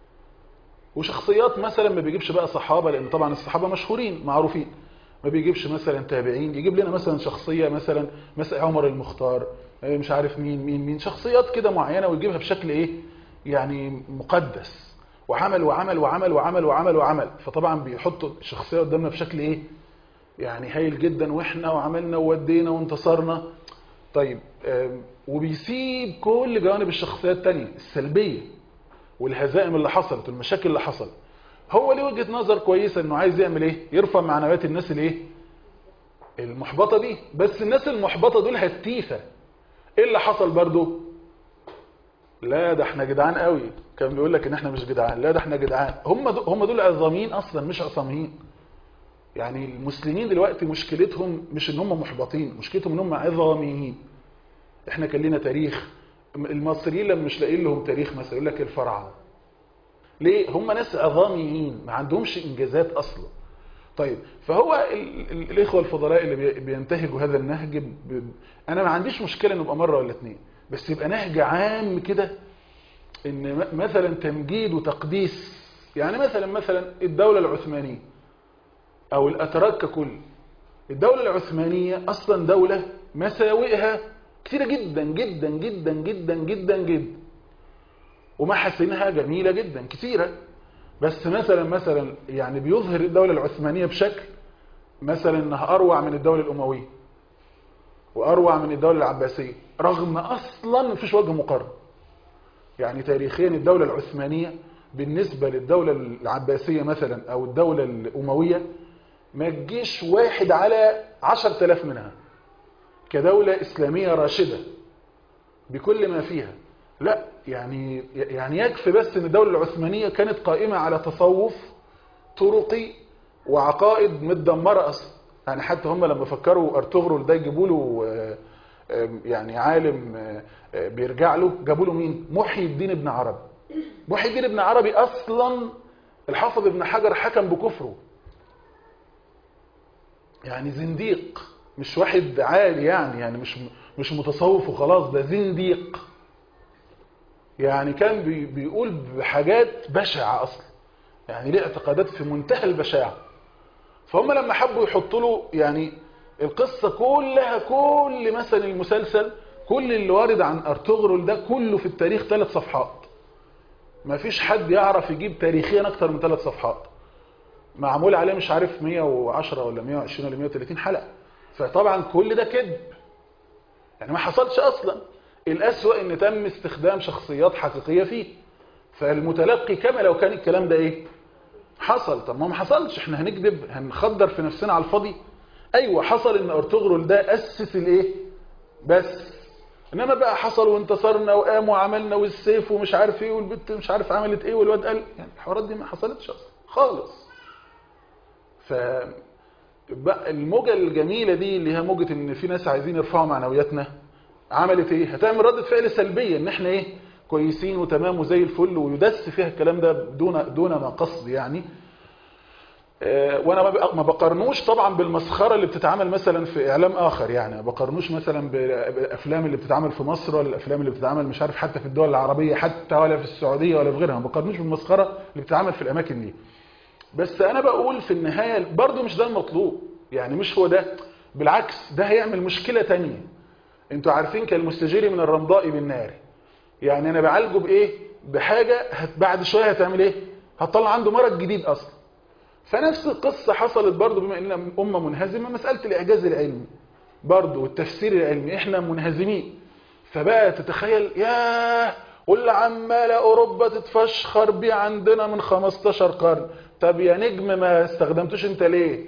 B: وشخصيات مثلا ما بيجيبش بقى صحابه لان طبعا الصحابه مشهورين معروفين ما بيجيبش مثلا تابعين يجيب لنا مثلا شخصيه مثلا مثلا عمر المختار آه، مش عارف مين مين مين شخصيات كده معينه ويجيبها بشكل ايه يعني مقدس وعمل وعمل وعمل وعمل وعمل وعمل فطبعا بيحطوا الشخصيه قدامنا بشكل ايه يعني هايل جدا واحنا وعملنا وودينا وانتصرنا طيب آم، وبيسيب كل جوانب الشخصيه التانية السلبيه والهزائم اللي حصلت والمشاكل اللي حصلت هو ليه وجهه نظر كويسه انه عايز يعمل ايه يرفع معنويات الناس الايه المحبطه دي بس الناس المحبطه دول هتيفه ايه اللي حصل برضو لا ده احنا جدعان قوي كان بيقول لك ان احنا مش جدعان لا ده احنا جدعان هم دول هم دول عظاميين اصلا مش عصاميين يعني المسلمين دلوقتي مشكلتهم مش ان هم محبطين مشكلتهم ان هم عظاميين احنا كان لنا تاريخ المصريين لما مش لاقيين لهم تاريخ مثلا يقول لك الفراعنه ليه هم ناس عظاميين ما عندهمش انجازات اصلا طيب فهو ال ال الاخوه الفضلاء اللي بي- بينتهجوا هذا النهج ب... ب- انا ما عنديش مشكله انه يبقى مره ولا اتنين بس يبقى نهج عام كده ان م- مثلا تمجيد وتقديس يعني مثلا مثلا الدوله العثمانيه او الاتراك ككل الدوله العثمانيه اصلا دوله مساوئها كثيره جدا جدا جدا جدا جدا جدا ومحاسنها جميله جدا كثيره بس مثلا مثلا يعني بيظهر الدوله العثمانيه بشكل مثلا انها اروع من الدوله الامويه واروع من الدوله العباسيه رغم اصلا مفيش وجه مقارنه يعني تاريخيا الدوله العثمانيه بالنسبه للدوله العباسيه مثلا او الدوله الامويه ما تجيش واحد على عشر تلاف منها كدولة إسلامية راشدة بكل ما فيها لا يعني يعني يكفي بس ان الدولة العثمانية كانت قائمة على تصوف طرقي وعقائد متدمرة اصلا يعني حتى هم لما فكروا ارطغرل ده يجيبوا له آه، آه، يعني عالم آه، آه، بيرجع له جابوا له مين محي الدين ابن عربي محي الدين ابن عربي اصلا الحافظ ابن حجر حكم بكفره يعني زنديق مش واحد عالي يعني يعني مش مش متصوف وخلاص ده زنديق يعني كان بي بيقول بحاجات بشعة أصلا يعني ليه اعتقادات في منتهى البشاعة فهم لما حبوا يحطوا له يعني القصة كلها كل مثلا المسلسل كل اللي وارد عن أرطغرل ده كله في التاريخ ثلاث صفحات ما فيش حد يعرف يجيب تاريخيا أكتر من ثلاث صفحات معمول عليه مش عارف 110 ولا 120 ولا 130 حلقة فطبعا كل ده كذب يعني ما حصلش أصلا الأسوأ ان تم استخدام شخصيات حقيقية فيه فالمتلقي كما لو كان الكلام ده ايه حصل طب ما ما حصلش احنا هنكذب هنخدر في نفسنا على الفاضي ايوه حصل ان ارطغرل ده اسس الايه بس انما بقى حصل وانتصرنا وقام وعملنا والسيف ومش عارف ايه والبت مش عارف عملت ايه والواد قال يعني الحوارات دي ما حصلتش اصلا خالص ف بقى الموجة الجميلة دي اللي هي موجة ان في ناس عايزين يرفعوا معنوياتنا عملت ايه هتعمل ردة فعل سلبية ان احنا ايه كويسين وتمام وزي الفل ويدس فيها الكلام ده دون دون ما قصد يعني آه، وانا ما بق- ما بقارنوش طبعا بالمسخره اللي بتتعمل مثلا في اعلام اخر يعني ما بقارنوش مثلا بالافلام اللي بتتعمل في مصر ولا الافلام اللي بتتعمل مش عارف حتى في الدول العربيه حتى ولا في السعوديه ولا في غيرها ما بقارنوش بالمسخره اللي بتتعمل في الاماكن دي بس انا بقول في النهايه برضو مش ده المطلوب يعني مش هو ده بالعكس ده هيعمل مشكله تانية انتوا عارفين كالمستجير من الرمضاء بالنار يعني انا بعالجه بايه بحاجه هت بعد شويه هتعمل ايه هتطلع عنده مرض جديد اصلا فنفس القصه حصلت برضو بما اننا امه منهزمه مساله الاعجاز العلمي برضو والتفسير العلمي احنا منهزمين فبقى تتخيل ياه واللي عماله اوروبا تتفشخر بيه عندنا من 15 قرن طب يا نجم ما استخدمتوش انت ليه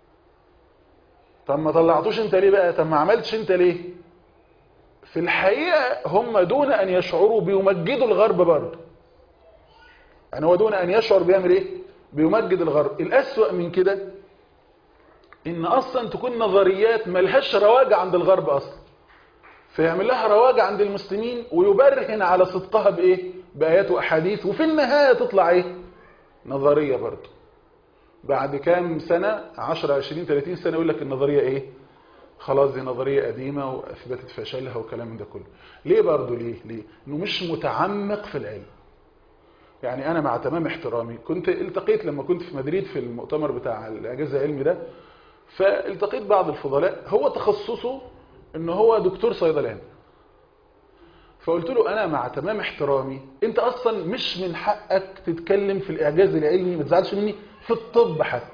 B: طب ما طلعتوش انت ليه بقى طب ما عملتش انت ليه في الحقيقة هم دون أن يشعروا بيمجدوا الغرب برضه يعني هو دون أن يشعر بيعمل إيه؟ بيمجد الغرب الأسوأ من كده إن أصلا تكون نظريات ملهاش رواج عند الغرب أصلا فيعمل لها رواج عند المسلمين ويبرهن على صدقها بإيه؟ بآيات وأحاديث وفي النهاية تطلع إيه؟ نظرية برضه بعد كام سنة 10 20 30 سنة يقول لك النظرية إيه؟ خلاص دي نظرية قديمة وأثبتت فشلها وكلام من ده كله ليه برضه ليه ليه انه مش متعمق في العلم يعني انا مع تمام احترامي كنت التقيت لما كنت في مدريد في المؤتمر بتاع الاجازة العلمي ده فالتقيت بعض الفضلاء هو تخصصه ان هو دكتور صيدلاني فقلت له انا مع تمام احترامي انت اصلا مش من حقك تتكلم في الاعجاز العلمي ما تزعلش مني في الطب حتى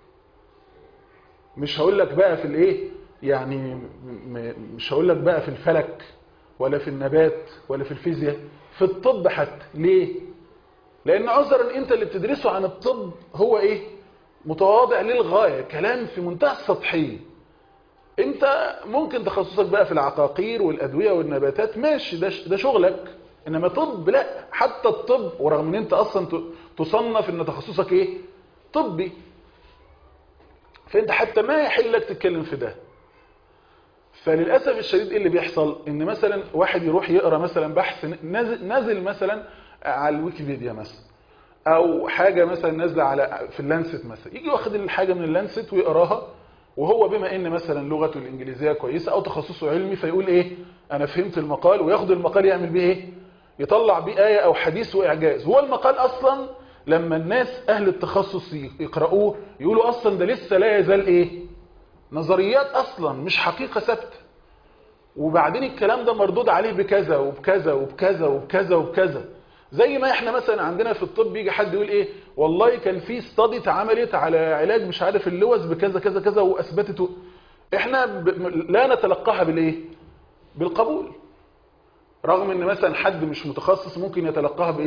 B: مش هقول لك بقى في الايه يعني م- مش هقول لك بقى في الفلك ولا في النبات ولا في الفيزياء في الطب حتى ليه لان عذرا انت اللي بتدرسه عن الطب هو ايه متواضع للغايه كلام في منتهى السطحيه انت ممكن تخصصك بقى في العقاقير والادويه والنباتات ماشي ده ش- ده شغلك انما طب لا حتى الطب ورغم ان انت اصلا ت- تصنف ان تخصصك ايه طبي فانت حتى ما يحل لك تتكلم في ده فللاسف الشديد ايه اللي بيحصل ان مثلا واحد يروح يقرا مثلا بحث نازل, نازل مثلا على الويكيبيديا مثلا او حاجه مثلا نازله على في اللانست مثلا يجي واخد الحاجه من اللانست ويقراها وهو بما ان مثلا لغته الانجليزيه كويسه او تخصصه علمي فيقول ايه انا فهمت المقال وياخد المقال يعمل بيه ايه يطلع بيه ايه او حديث واعجاز هو المقال اصلا لما الناس اهل التخصص يقرأوه يقولوا اصلا ده لسه لا يزال ايه نظريات اصلا مش حقيقة ثابته وبعدين الكلام ده مردود عليه بكذا وبكذا وبكذا وبكذا وبكذا زي ما احنا مثلا عندنا في الطب يجي حد يقول ايه والله كان في استادي اتعملت على علاج مش عارف اللوز بكذا كذا كذا واثبتته احنا ب... لا نتلقاها بالايه بالقبول رغم ان مثلا حد مش متخصص ممكن يتلقاها بايه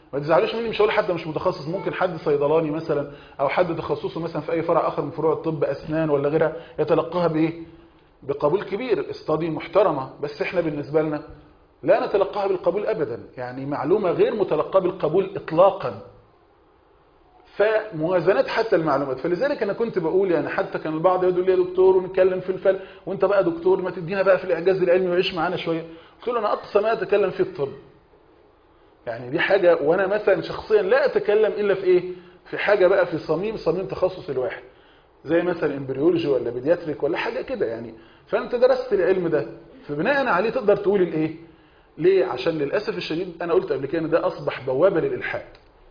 B: ما تزعلوش مني مش هقول حد مش متخصص ممكن حد صيدلاني مثلا او حد تخصصه مثلا في اي فرع اخر من فروع الطب اسنان ولا غيرها يتلقاها بايه بقبول كبير استادي محترمه بس احنا بالنسبه لنا لا نتلقاها بالقبول ابدا يعني معلومه غير متلقاه بالقبول اطلاقا فموازنات حتى المعلومات فلذلك انا كنت بقول يعني حتى كان البعض يقول لي يا دكتور ونتكلم في الفل وانت بقى دكتور ما تدينا بقى في الاعجاز العلمي وعيش معانا شويه قلت له انا اقصى ما اتكلم فيه الطب يعني دي حاجه وانا مثلا شخصيا لا اتكلم الا في ايه في حاجه بقى في صميم صميم تخصص الواحد زي مثلا امبريولوجي ولا بيدياتريك ولا حاجه كده يعني فانت درست العلم ده فبناء عليه تقدر تقول الايه ليه عشان للاسف الشديد انا قلت قبل كده ان ده اصبح بوابه للالحاد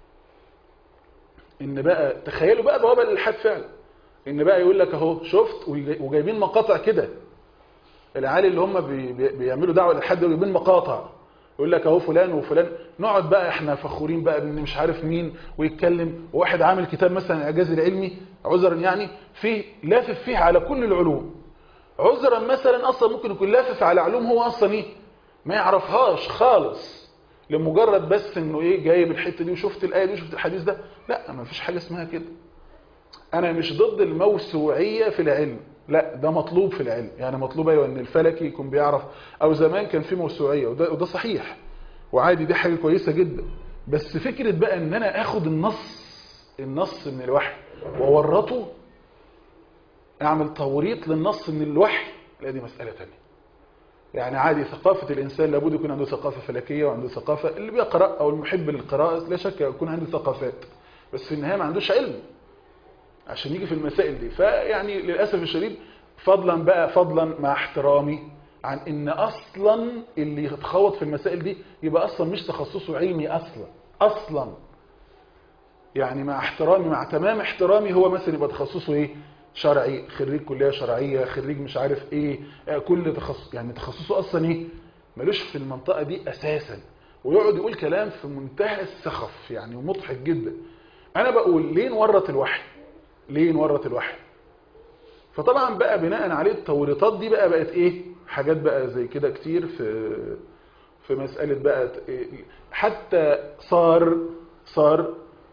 B: ان بقى تخيلوا بقى بوابه للالحاد فعلا ان بقى يقول لك اهو شفت وجايبين مقاطع كده العيال اللي هم بي بي بيعملوا دعوه للحد وجايبين مقاطع يقول لك اهو فلان وفلان نقعد بقى احنا فخورين بقى بان مش عارف مين ويتكلم وواحد عامل كتاب مثلا الاعجاز العلمي عذرا يعني فيه لافف فيه على كل العلوم عذرا مثلا اصلا ممكن يكون لافف على علوم هو اصلا ايه ما يعرفهاش خالص لمجرد بس انه ايه جايب الحته دي وشفت الايه دي وشفت الحديث ده لا ما فيش حاجه اسمها كده انا مش ضد الموسوعيه في العلم لا ده مطلوب في العلم يعني مطلوب ايوه ان الفلكي يكون بيعرف او زمان كان في موسوعيه وده, وده صحيح وعادي دي حاجه كويسه جدا بس فكره بقى ان انا اخد النص النص من الوحي واورطه اعمل توريط للنص من الوحي لا دي مساله ثانيه يعني عادي ثقافة الإنسان لابد يكون عنده ثقافة فلكية وعنده ثقافة اللي بيقرأ أو المحب للقراءة لا شك يكون عنده ثقافات بس في النهاية ما عندوش علم عشان يجي في المسائل دي فيعني للأسف الشديد فضلا بقى فضلا مع احترامي عن ان اصلا اللي يتخوض في المسائل دي يبقى اصلا مش تخصصه علمي اصلا اصلا يعني مع احترامي مع تمام احترامي هو مثلا يبقى تخصصه ايه شرعي خريج كليه شرعيه خريج مش عارف ايه كل تخصص يعني تخصصه اصلا ايه ملوش في المنطقه دي اساسا ويقعد يقول كلام في منتهى السخف يعني ومضحك جدا انا بقول ليه نورط الوحي ليه نورط الوحي فطبعا بقى بناء عليه التوريطات دي بقى بقت ايه حاجات بقى زي كده كتير في في مسألة بقى حتى صار صار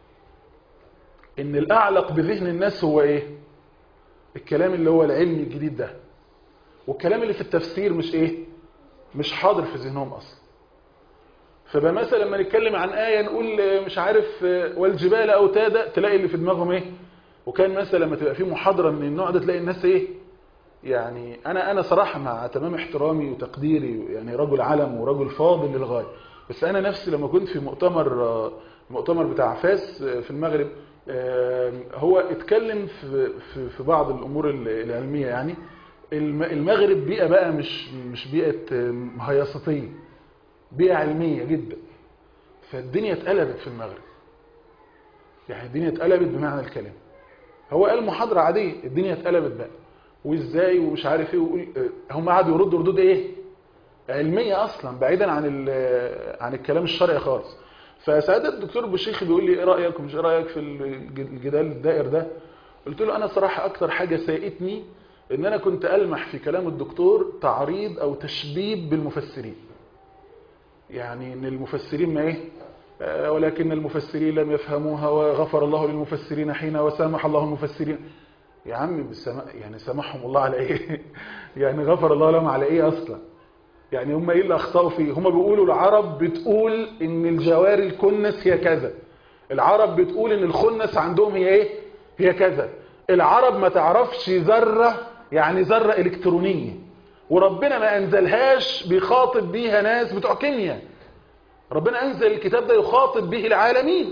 B: ان الاعلق بذهن الناس هو ايه الكلام اللي هو العلمي الجديد ده والكلام اللي في التفسير مش ايه مش حاضر في ذهنهم اصلا فبقى مثلا لما نتكلم عن آية نقول مش عارف والجبال أوتادا تلاقي اللي في دماغهم ايه وكان مثلا لما تبقى في محاضرة من النوع ده تلاقي الناس ايه يعني انا انا صراحة مع تمام احترامي وتقديري يعني رجل علم ورجل فاضل للغاية بس انا نفسي لما كنت في مؤتمر مؤتمر بتاع فاس في المغرب هو اتكلم في في في بعض الامور العلميه يعني المغرب بيئه بقى مش مش بيئه مهيصتيه بيئه علميه جدا فالدنيا اتقلبت في المغرب يعني الدنيا اتقلبت بمعنى الكلام هو قال محاضره عاديه الدنيا اتقلبت بقى وازاي ومش عارف ايه ويقول هم قعدوا يردوا ردود ايه علميه اصلا بعيدا عن عن الكلام الشرعي خالص فسعادة الدكتور بشيخ بيقول لي ايه رايك ومش ايه رايك في الجدال الدائر ده قلت له انا صراحه اكتر حاجه سائتني ان انا كنت المح في كلام الدكتور تعريض او تشبيب بالمفسرين يعني ان المفسرين ما ايه آه ولكن المفسرين لم يفهموها وغفر الله للمفسرين حين وسامح الله المفسرين يا عم يعني سامحهم الله على ايه يعني غفر الله لهم على ايه اصلا يعني هم ايه اللي اخطاوا فيه هم بيقولوا العرب بتقول ان الجوار الكنس هي كذا العرب بتقول ان الخنس عندهم هي ايه هي كذا العرب ما تعرفش ذره يعني ذره الكترونيه وربنا ما انزلهاش بيخاطب بيها ناس بتوع كيمياء ربنا انزل الكتاب ده يخاطب به العالمين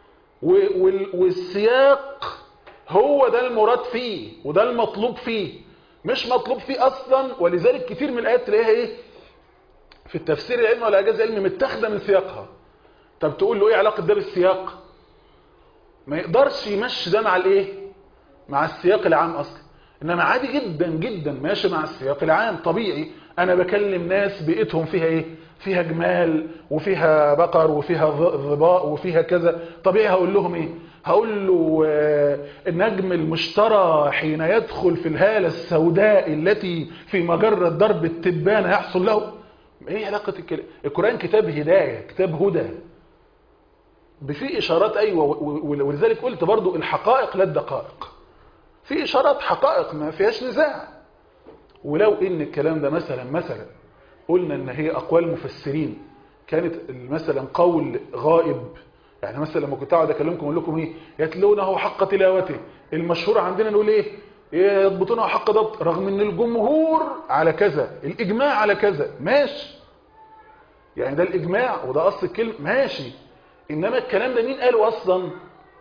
B: والسياق هو ده المراد فيه وده المطلوب فيه مش مطلوب فيه اصلا ولذلك كتير من الايات تلاقيها ايه في التفسير العلمي والاعجاز العلمي متاخده من سياقها طب تقول له ايه علاقه ده بالسياق ما يقدرش يمشي ده مع الايه مع السياق العام اصلا انما عادي جدا جدا ماشي مع السياق العام طبيعي انا بكلم ناس بيئتهم فيها ايه فيها جمال وفيها بقر وفيها ظباء وفيها كذا طبيعي هقول لهم ايه هقول له النجم المشترى حين يدخل في الهالة السوداء التي في مجرة ضرب التبانة يحصل له ايه علاقة الكلام القرآن كتاب هداية كتاب هدى بفي اشارات ايوه و- و- ولذلك قلت برضو الحقائق لا الدقائق في اشارات حقائق ما فيهاش نزاع ولو ان الكلام ده مثلا مثلا قلنا ان هي اقوال مفسرين كانت مثلا قول غائب يعني مثلا لما كنت اقعد اكلمكم اقول لكم ايه يتلونه حق تلاوته المشهور عندنا نقول ايه يضبطونه حق ضبط رغم ان الجمهور على كذا الاجماع على كذا ماشي يعني ده الاجماع وده اصل الكلمه ماشي انما الكلام ده مين قاله اصلا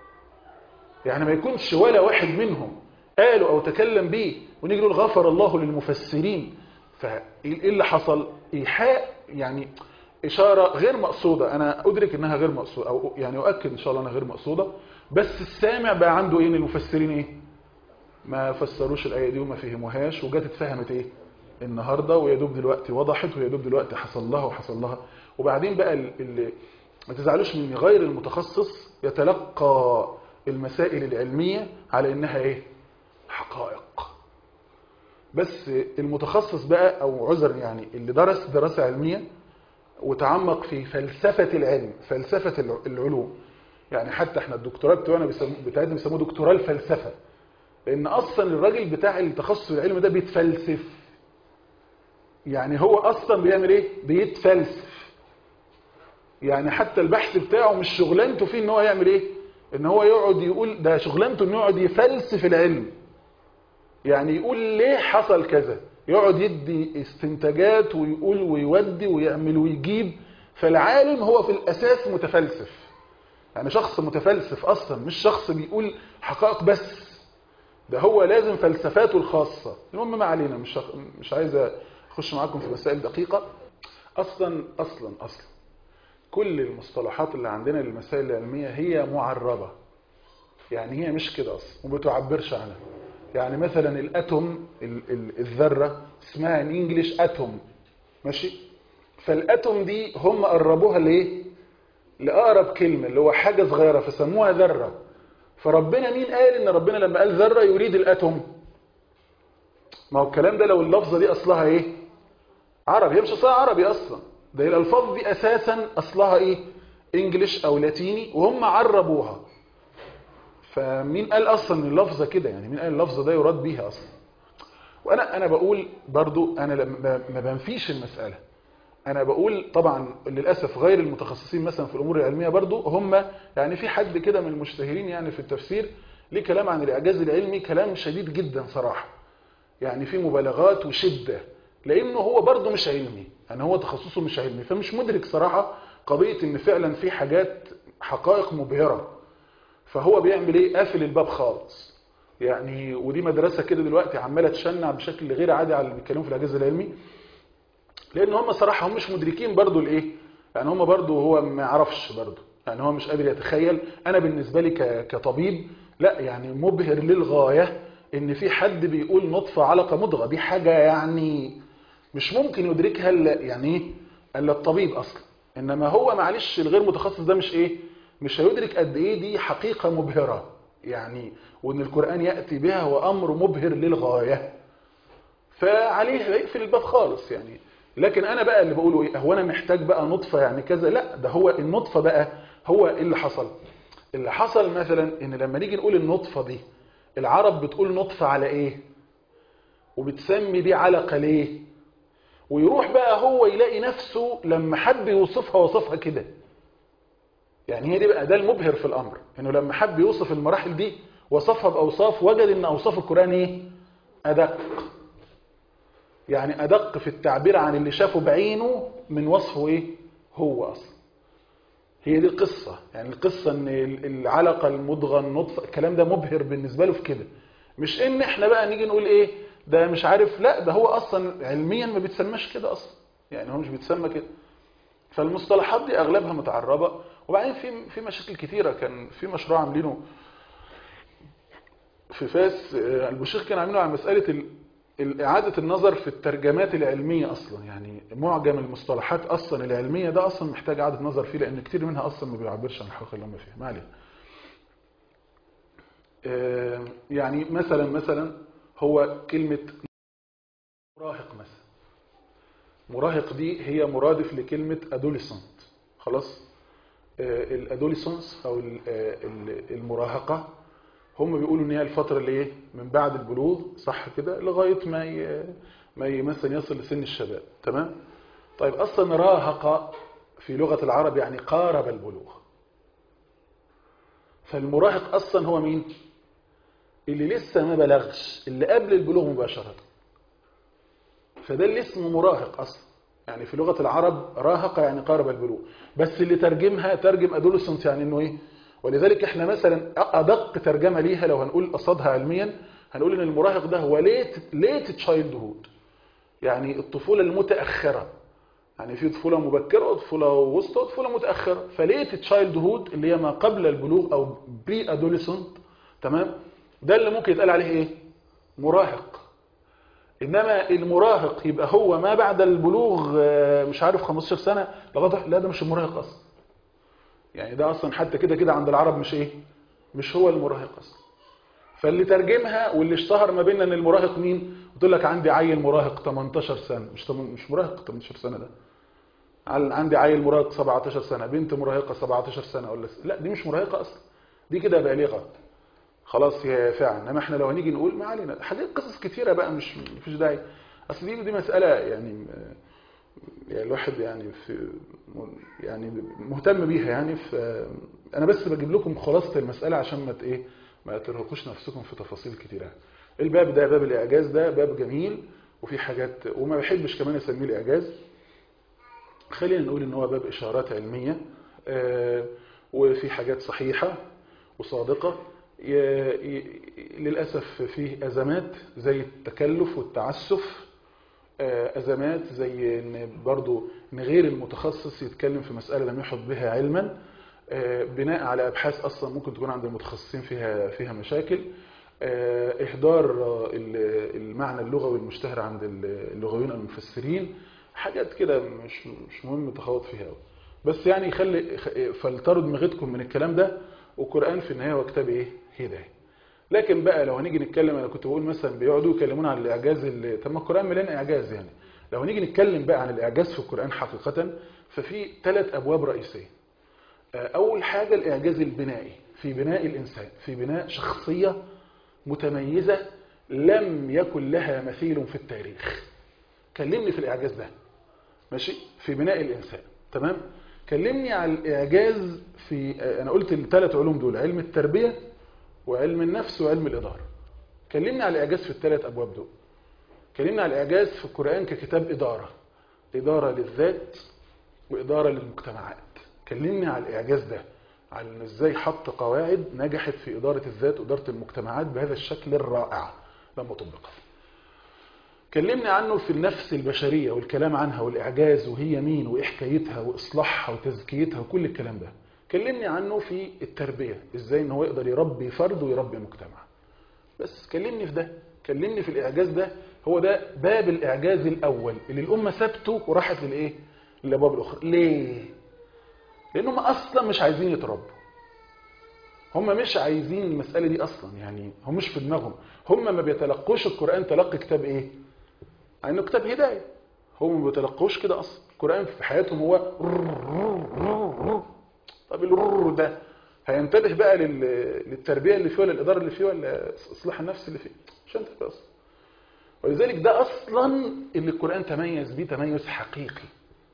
B: يعني ما يكونش ولا واحد منهم قالوا او تكلم بيه ونيجي نقول غفر الله للمفسرين فايه اللي حصل ايحاء يعني اشاره غير مقصوده انا ادرك انها غير مقصوده او يعني اؤكد ان شاء الله انها غير مقصوده بس السامع بقى عنده ايه ان المفسرين ايه ما فسروش الايه دي وما فهموهاش وجت اتفهمت ايه النهارده ويا دوب دلوقتي وضحت ويا دوب دلوقتي حصل لها وحصل لها وبعدين بقى اللي ما تزعلوش مني غير المتخصص يتلقى المسائل العلميه على انها ايه حقائق بس المتخصص بقى او عذر يعني اللي درس دراسه علميه وتعمق في فلسفه العلم فلسفه الع- العلوم يعني حتى احنا الدكتوراه بتوعنا بيسموه بتاعتنا بيسموه دكتوراه الفلسفه لان اصلا الراجل بتاع التخصص العلمي ده بيتفلسف يعني هو اصلا بيعمل ايه بيتفلسف يعني حتى البحث بتاعه مش شغلانته فيه ان هو يعمل ايه ان هو يقعد يقول ده شغلانته انه يقعد يفلسف العلم يعني يقول ليه حصل كذا يقعد يدي استنتاجات ويقول ويودي ويعمل ويجيب فالعالم هو في الاساس متفلسف يعني شخص متفلسف اصلا مش شخص بيقول حقائق بس ده هو لازم فلسفاته الخاصة المهم ما علينا مش مش عايز اخش معاكم في مسائل دقيقة اصلا اصلا اصلا كل المصطلحات اللي عندنا للمسائل العلمية هي معربة يعني هي مش كده اصلا وما بتعبرش عنها يعني مثلا الاتوم ال- ال- الذرة اسمها ان انجلش اتوم ماشي فالاتوم دي هم قربوها لايه لاقرب كلمة اللي هو حاجة صغيرة فسموها ذرة فربنا مين قال ان ربنا لما قال ذرة يريد الاتوم ما هو الكلام ده لو اللفظة دي اصلها ايه عربي هي مش اصلها عربي اصلا ده هي الالفاظ دي اساسا اصلها ايه انجليش او لاتيني وهم عربوها فمين قال اصلا ان اللفظه كده يعني مين قال اللفظه ده يراد بيها اصلا وانا انا بقول برضو انا لما- ما بنفيش المساله انا بقول طبعا للاسف غير المتخصصين مثلا في الامور العلميه برضو هم يعني في حد كده من المجتهدين يعني في التفسير ليه كلام عن الاعجاز العلمي كلام شديد جدا صراحه يعني في مبالغات وشده لانه هو برضو مش علمي يعني هو تخصصه مش علمي فمش مدرك صراحه قضيه ان فعلا في حاجات حقائق مبهره فهو بيعمل ايه قافل الباب خالص يعني ودي مدرسه كده دلوقتي عماله تشنع بشكل غير عادي على اللي بيتكلموا في الاعجاز العلمي لان هم صراحه هم مش مدركين برضو الايه يعني هم برضو هو ما يعرفش برضو يعني هو مش قادر يتخيل انا بالنسبه لي ك- كطبيب لا يعني مبهر للغايه ان في حد بيقول نطفه علقه مضغه دي حاجه يعني مش ممكن يدركها الا يعني ايه الا الطبيب اصلا انما هو معلش الغير متخصص ده مش ايه مش هيدرك قد ايه دي حقيقه مبهره يعني وان القران ياتي بها هو امر مبهر للغايه فعليه يقفل الباب خالص يعني لكن انا بقى اللي بقوله ايه هو انا محتاج بقى نطفه يعني كذا لا ده هو النطفه بقى هو ايه اللي حصل اللي حصل مثلا ان لما نيجي نقول النطفه دي العرب بتقول نطفه على ايه وبتسمي دي علقه ليه ويروح بقى هو يلاقي نفسه لما حب يوصفها وصفها كده يعني هي دي بقى ده المبهر في الامر انه لما حب يوصف المراحل دي وصفها باوصاف وجد ان اوصاف القران ايه ادق يعني ادق في التعبير عن اللي شافه بعينه من وصفه ايه هو اصلا هي دي القصة يعني القصة ان العلقة المضغة النطفة الكلام ده مبهر بالنسبة له في كده مش ان احنا بقى نيجي نقول ايه ده مش عارف لا ده هو اصلا علميا ما بيتسماش كده اصلا يعني هو مش بيتسمى كده فالمصطلحات دي اغلبها متعربة وبعدين في في مشاكل كتيرة كان في مشروع عاملينه في فاس آه، البشيخ كان عاملينه على مسألة ال- ال- إعادة النظر في الترجمات العلمية أصلا يعني معجم المصطلحات أصلا العلمية ده أصلا محتاج إعادة نظر فيه لأن كتير منها أصلا ما بيعبرش عن الحقيقة اللي هم فيها ما علينا آه، يعني مثلا مثلا هو كلمة مراهق مثلا مراهق دي هي مرادف لكلمة adolescent خلاص الادوليسونس او ال- آه، ال- المراهقه هم بيقولوا ان هي الفتره اللي ايه من بعد البلوغ صح كده لغايه ما ي... ما ي- مثلا يصل لسن الشباب تمام طيب اصلا راهق في لغه العرب يعني قارب البلوغ فالمراهق اصلا هو مين اللي لسه ما بلغش اللي قبل البلوغ مباشره فده اللي اسمه مراهق اصلا يعني في لغه العرب راهق يعني قارب البلوغ بس اللي ترجمها ترجم ادولسنت يعني انه ايه ولذلك احنا مثلا ادق ترجمه ليها لو هنقول قصدها علميا هنقول ان المراهق ده هو ليت ليت تشايلد هود يعني الطفوله المتاخره يعني في طفوله مبكره وطفوله وسطى وطفوله متاخره فليت تشايلد هود اللي هي ما قبل البلوغ او بري ادوليسنت تمام ده اللي ممكن يتقال عليه ايه مراهق انما المراهق يبقى هو ما بعد البلوغ آه، مش عارف 15 سنه لغايه لا ده مش المراهق اصلا يعني ده اصلا حتى كده كده عند العرب مش ايه مش هو المراهق اصلا فاللي ترجمها واللي اشتهر ما بيننا ان المراهق مين قلت لك عندي عيل مراهق 18 سنه مش تم- مش مراهق 18 سنه ده عل- عندي عيل مراهق 17 سنه بنت مراهقه 17 سنه ولا س- لا دي مش مراهقه اصلا دي كده بالغه خلاص هي فعلا انما احنا لو هنيجي نقول ما علينا حاجات قصص كتيره بقى مش مفيش داعي اصل دي دي مساله يعني آه، يعني الواحد يعني في يعني مهتم بيها يعني في انا بس بجيب لكم خلاصه المساله عشان ما ت- ايه ما ترهقوش نفسكم في تفاصيل كتيره الباب ده باب الاعجاز ده باب جميل وفي حاجات وما بحبش كمان اسميه الاعجاز خلينا نقول ان هو باب اشارات علميه آه، وفي حاجات صحيحه وصادقه ي- ي- للاسف فيه ازمات زي التكلف والتعسف آه، ازمات زي ان برضو ان غير المتخصص يتكلم في مساله لم يحط بها علما آه، بناء على ابحاث اصلا ممكن تكون عند المتخصصين فيها فيها مشاكل آه، اهدار آه، ال- المعنى اللغوي المشتهر عند اللغويين المفسرين حاجات كده مش مش مهم تخوض فيها قوي بس يعني يخلي خ- فلتروا دماغتكم من الكلام ده والقران في النهايه هو كتاب ايه هدايه لكن بقى لو هنيجي نتكلم انا كنت بقول مثلا بيقعدوا يكلمونا عن الاعجاز اللي طب ما القران مليان اعجاز يعني لو هنيجي نتكلم بقى عن الاعجاز في القران حقيقه ففي ثلاث ابواب رئيسيه آه، اول حاجه الاعجاز البنائي في بناء الانسان في بناء شخصيه متميزه لم يكن لها مثيل في التاريخ كلمني في الاعجاز ده ماشي في بناء الانسان تمام كلمني عن الاعجاز في آه، انا قلت الثلاث علوم دول علم التربيه وعلم النفس وعلم الإدارة كلمنا على الإعجاز في الثلاث أبواب دول كلمنا على الإعجاز في القرآن ككتاب إدارة إدارة للذات وإدارة للمجتمعات كلمنا على الإعجاز ده على إن إزاي حط قواعد نجحت في إدارة الذات وإدارة المجتمعات بهذا الشكل الرائع لما طبقت كلمنا عنه في النفس البشرية والكلام عنها والإعجاز وهي مين وإيه حكايتها وإصلاحها وتزكيتها وكل الكلام ده كلمني عنه في التربية إزاي إن هو يقدر يربي فرد ويربي مجتمع بس كلمني في ده كلمني في الإعجاز ده هو ده باب الإعجاز الأول اللي الأمة سابته وراحت للإيه للأبواب الأخرى ليه لأنهم أصلا مش عايزين يتربوا هم مش عايزين المسألة دي أصلا يعني هم مش في دماغهم هم ما بيتلقوش القرآن تلقي كتاب إيه انه كتاب هدايه هم ما بيتلقوش كده اصلا القران في حياتهم هو طب الرر ده هينتبه بقى لل- للتربيه اللي فيه ولا الاداره اللي فيه ولا اصلاح النفس اللي فيه مش هينتبه اصلا ولذلك ده اصلا اللي القران تميز بيه تميز حقيقي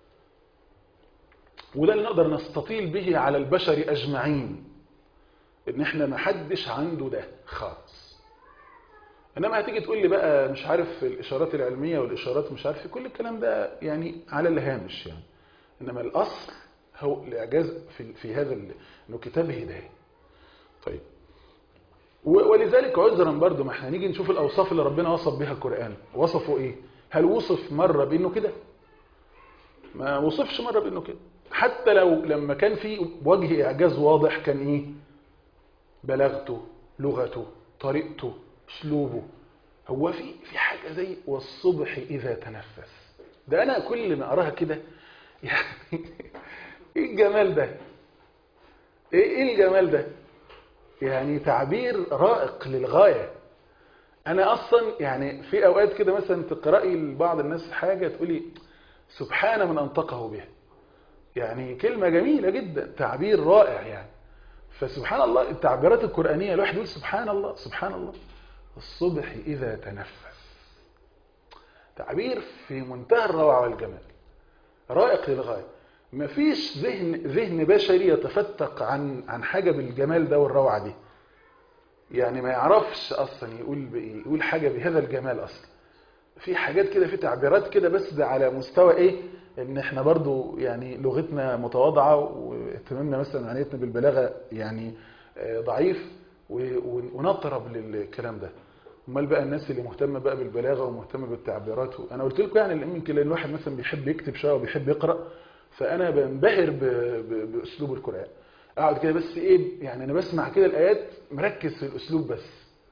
B: وده اللي نقدر نستطيل به على البشر اجمعين ان احنا ما حدش عنده ده خالص انما هتيجي تقول لي بقى مش عارف الاشارات العلميه والاشارات مش عارف كل الكلام ده يعني على الهامش يعني انما الاصل هو الاعجاز في في هذا ال- انه كتاب هدايه طيب و- ولذلك عذرا برضو ما احنا نيجي نشوف الاوصاف اللي ربنا وصف بها القران وصفه ايه هل وصف مره بانه كده ما وصفش مره بانه كده حتى لو لما كان في وجه اعجاز واضح كان ايه بلاغته لغته طريقته اسلوبه هو في في حاجه زي والصبح اذا تنفس ده انا كل ما اراها كده يعني ايه الجمال ده ايه ايه الجمال ده يعني تعبير رائق للغايه انا اصلا يعني في اوقات كده مثلا تقراي لبعض الناس حاجه تقولي سبحان من انطقه بها يعني كلمة جميلة جدا تعبير رائع يعني فسبحان الله التعبيرات القرآنية الواحد يقول سبحان الله سبحان الله الصبح إذا تنفس تعبير في منتهى الروعة والجمال رائق للغاية مفيش ذهن ذهن بشري يتفتق عن عن حاجة بالجمال ده والروعة دي يعني ما يعرفش أصلا يقول بإيه يقول حاجة بهذا الجمال أصلا في حاجات كده في تعبيرات كده بس ده على مستوى إيه ان احنا برضو يعني لغتنا متواضعة واهتمامنا مثلا عنايتنا بالبلاغة يعني ضعيف ونطرب للكلام ده امال بقى الناس اللي مهتمه بقى بالبلاغه ومهتمه بالتعبيرات انا قلت لكم يعني يمكن لان الواحد مثلا بيحب يكتب شويه وبيحب يقرا فانا بنبهر باسلوب القران اقعد كده بس ايه يعني انا بسمع كده الايات مركز في الاسلوب بس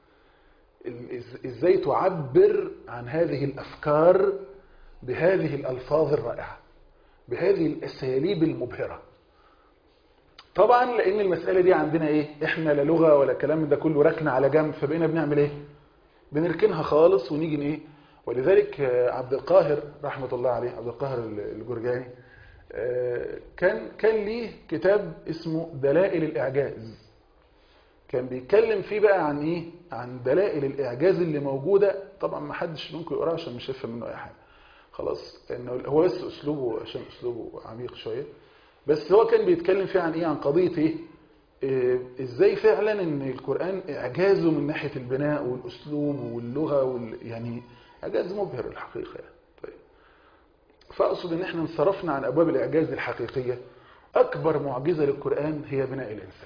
B: ازاي تعبر عن هذه الافكار بهذه الالفاظ الرائعه بهذه الاساليب المبهره طبعا لان المساله دي عندنا ايه احنا لا لغه ولا كلام ده كله ركن على جنب فبقينا بنعمل ايه بنركنها خالص ونيجي ايه ولذلك عبد القاهر رحمه الله عليه عبد القاهر الجرجاني كان كان ليه كتاب اسمه دلائل الاعجاز كان بيتكلم فيه بقى عن ايه عن دلائل الاعجاز اللي موجوده طبعا ما حدش ممكن يقراه عشان مش هيفهم منه اي حاجه خلاص انه هو بس اسلوبه عشان اسلوبه عميق شويه بس هو كان بيتكلم فيه عن ايه عن قضيه ايه, إيه ازاي فعلا ان القران اعجازه من ناحيه البناء والاسلوب واللغه وال يعني اعجاز مبهر الحقيقه يعني. طيب فاقصد ان احنا انصرفنا عن ابواب الاعجاز الحقيقيه اكبر معجزه للقران هي بناء الانسان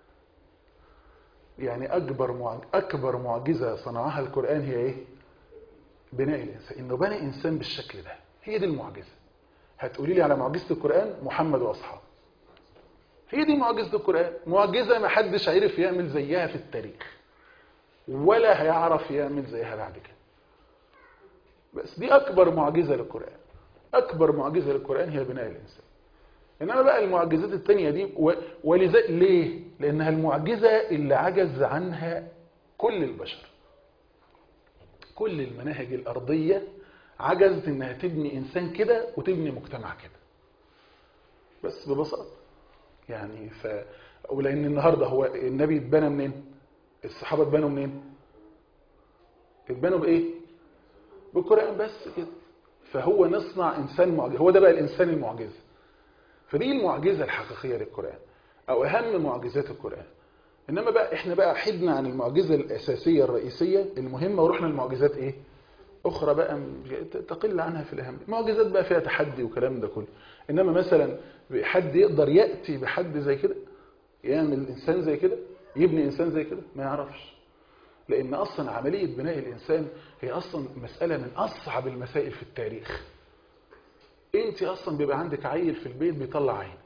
B: يعني اكبر معج... اكبر معجزه صنعها القران هي ايه بناء الانسان انه بنى انسان بالشكل ده هي دي المعجزه هتقولي لي على معجزه القران محمد واصحابه هي دي معجزه القران معجزه ما حدش عرف يعمل زيها في التاريخ ولا هيعرف يعمل زيها بعد كده بس دي اكبر معجزه للقران اكبر معجزه للقران هي بناء الانسان انما بقى المعجزات التانية دي و... ولذا ليه لانها المعجزه اللي عجز عنها كل البشر كل المناهج الارضيه عجزت انها تبني انسان كده وتبني مجتمع كده بس ببساطه يعني ف ولان النهارده هو النبي اتبنى منين الصحابه اتبنوا منين اتبنوا بايه بالقران بس كده فهو نصنع انسان معجز هو ده بقى الانسان المعجزه فدي المعجزه الحقيقيه للقران او اهم معجزات القران انما بقى احنا بقى حدنا عن المعجزه الاساسيه الرئيسيه المهمه ورحنا لمعجزات ايه اخرى بقى تقل عنها في الاهميه معجزات بقى فيها تحدي وكلام ده كله انما مثلا حد يقدر ياتي بحد زي كده يعمل انسان زي كده يبني انسان زي كده ما يعرفش لان اصلا عمليه بناء الانسان هي اصلا مساله من اصعب المسائل في التاريخ انت اصلا بيبقى عندك عيل في البيت بيطلع عينك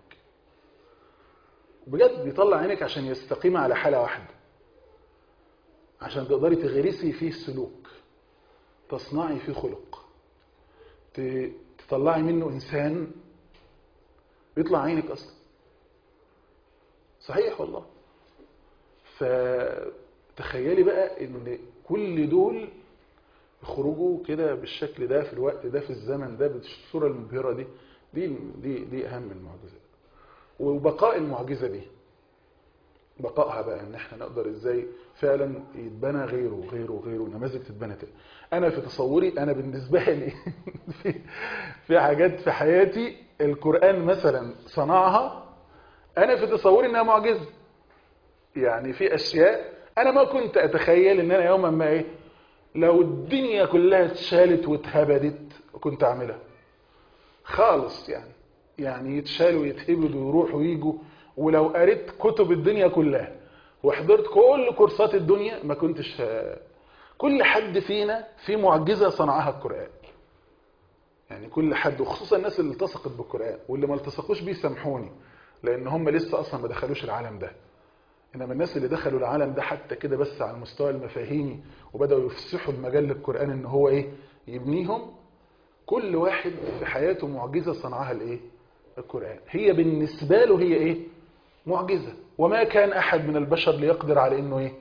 B: بجد بيطلع عينك عشان يستقيم على حاله واحده عشان تقدري تغرسي فيه سلوك تصنعي فيه خلق تطلعي منه انسان بيطلع عينك اصلا صحيح والله فتخيلي بقى ان كل دول يخرجوا كده بالشكل ده في الوقت ده في الزمن ده بالصوره المبهره دي دي دي دي اهم المعجزات وبقاء المعجزه دي بقائها بقى ان احنا نقدر ازاي فعلا يتبنى غيره وغيره وغيره نماذج تتبنى تاني انا في تصوري انا بالنسبه لي في في حاجات في حياتي القران مثلا صنعها انا في تصوري انها معجزه يعني في اشياء انا ما كنت اتخيل ان انا يوما ما ايه لو الدنيا كلها اتشالت واتهبدت كنت اعملها خالص يعني يعني يتشالوا ويتهبدوا ويروحوا ويجوا ولو قريت كتب الدنيا كلها وحضرت كل كورسات الدنيا ما كنتش كل حد فينا في معجزة صنعها القرآن يعني كل حد وخصوصا الناس اللي التصقت بالقرآن واللي ما التصقوش بيه سامحوني لان هم لسه اصلا ما دخلوش العالم ده انما الناس اللي دخلوا العالم ده حتى كده بس على المستوى المفاهيمي وبداوا يفسحوا المجال للقرآن ان هو ايه يبنيهم كل واحد في حياته معجزة صنعها الايه القرآن هي بالنسبة له هي ايه معجزة وما كان احد من البشر ليقدر على انه ايه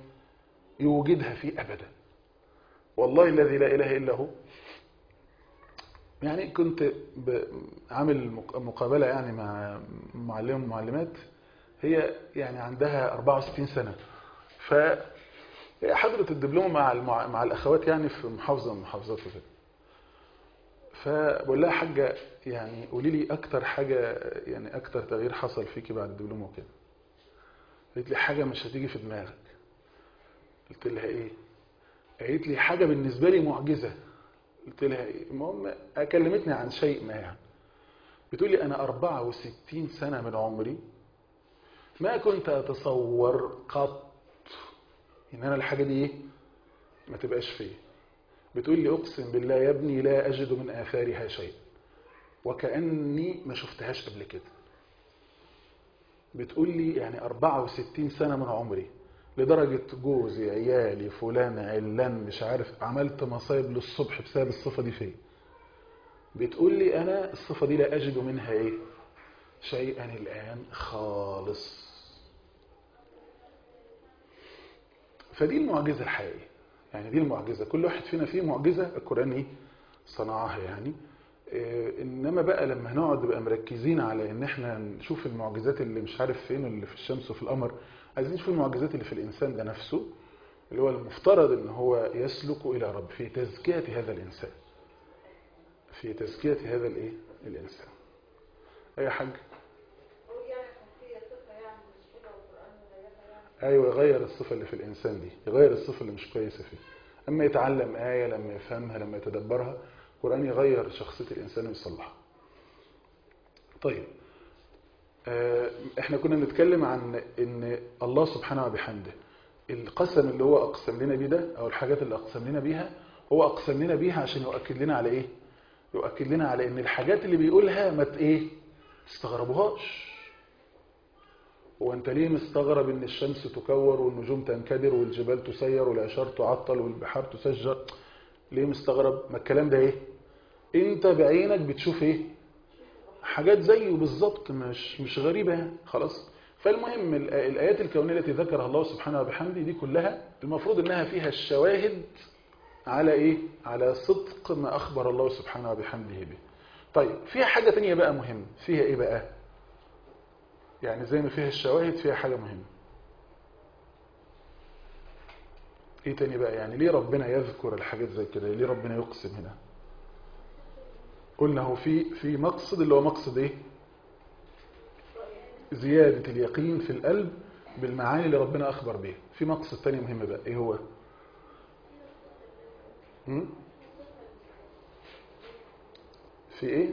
B: يوجدها فيه ابدا والله الذي لا اله الا هو يعني كنت ب- عامل مق- مقابلة يعني مع معلم من المعلمات هي يعني عندها 64 سنة ف هي حضرت الدبلوم مع المع... مع الأخوات يعني في محافظة من المحافظات وكده فبقول لها حاجة يعني قولي لي أكتر حاجة يعني أكتر تغيير حصل فيكي بعد الدبلوم وكده قالت لي حاجة مش هتيجي في دماغك قلت لها إيه قالت لي حاجة بالنسبة لي معجزة قلت لها إيه المهم كلمتني عن شيء ما يعني بتقول لي أنا 64 سنة من عمري ما كنت أتصور قط إن أنا الحاجة دي إيه ما تبقاش فيا بتقول لي أقسم بالله يا ابني لا أجد من آثارها شيء وكأني ما شفتهاش قبل كده بتقول لي يعني 64 سنة من عمري لدرجة جوزي عيالي فلان علان مش عارف عملت مصايب للصبح بسبب الصفة دي فيا بتقول لي أنا الصفة دي لا أجد منها إيه شيئا الآن خالص فدي المعجزة الحقيقية يعني دي المعجزة كل واحد فينا فيه معجزة القرآن إيه صنعها يعني إيه إنما بقى لما نقعد بقى مركزين على إن إحنا نشوف المعجزات اللي مش عارف فين اللي في الشمس وفي القمر عايزين نشوف المعجزات اللي في الإنسان ده نفسه اللي هو المفترض إن هو يسلك إلى رب في تزكية هذا الإنسان في تزكية هذا الإيه الإنسان أي حاجة ايوه يغير الصفه اللي في الانسان دي يغير الصفه اللي مش كويسه فيه اما يتعلم ايه لما يفهمها لما يتدبرها القران يغير شخصيه الانسان ويصلحها طيب آه، احنا كنا بنتكلم عن ان الله سبحانه وبحمده القسم اللي هو اقسم لنا بيه ده او الحاجات اللي اقسم لنا بيها هو اقسم لنا بيها عشان يؤكد لنا على ايه يؤكد لنا على ان الحاجات اللي بيقولها ما ت- ايه تستغربوهاش هو انت ليه مستغرب ان الشمس تكور والنجوم تنكدر والجبال تسير والعشار تعطل والبحار تسجر ليه مستغرب ما الكلام ده ايه انت بعينك بتشوف ايه حاجات زيه بالظبط مش مش غريبه يعني خلاص فالمهم الآ- الايات الكونيه التي ذكرها الله سبحانه وبحمده دي كلها المفروض انها فيها الشواهد على ايه على صدق ما اخبر الله سبحانه وبحمده به طيب فيها حاجه تانية بقى مهمه فيها ايه بقى يعني زي ما فيها الشواهد فيها حاجة مهمة ايه تاني بقى يعني ليه ربنا يذكر الحاجات زي كده ليه ربنا يقسم هنا قلنا هو في في مقصد اللي هو مقصد ايه زيادة اليقين في القلب بالمعاني اللي ربنا اخبر بيها في مقصد تاني مهم بقى ايه هو هم؟ في ايه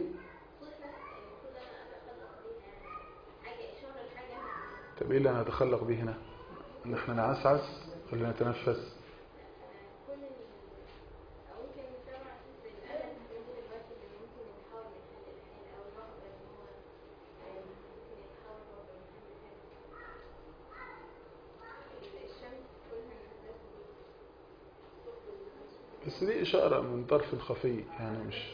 B: طب ايه اللي هنتخلق به هنا ان احنا نعسعس ولا نتنفس بس دي إشارة من طرف خفي يعني مش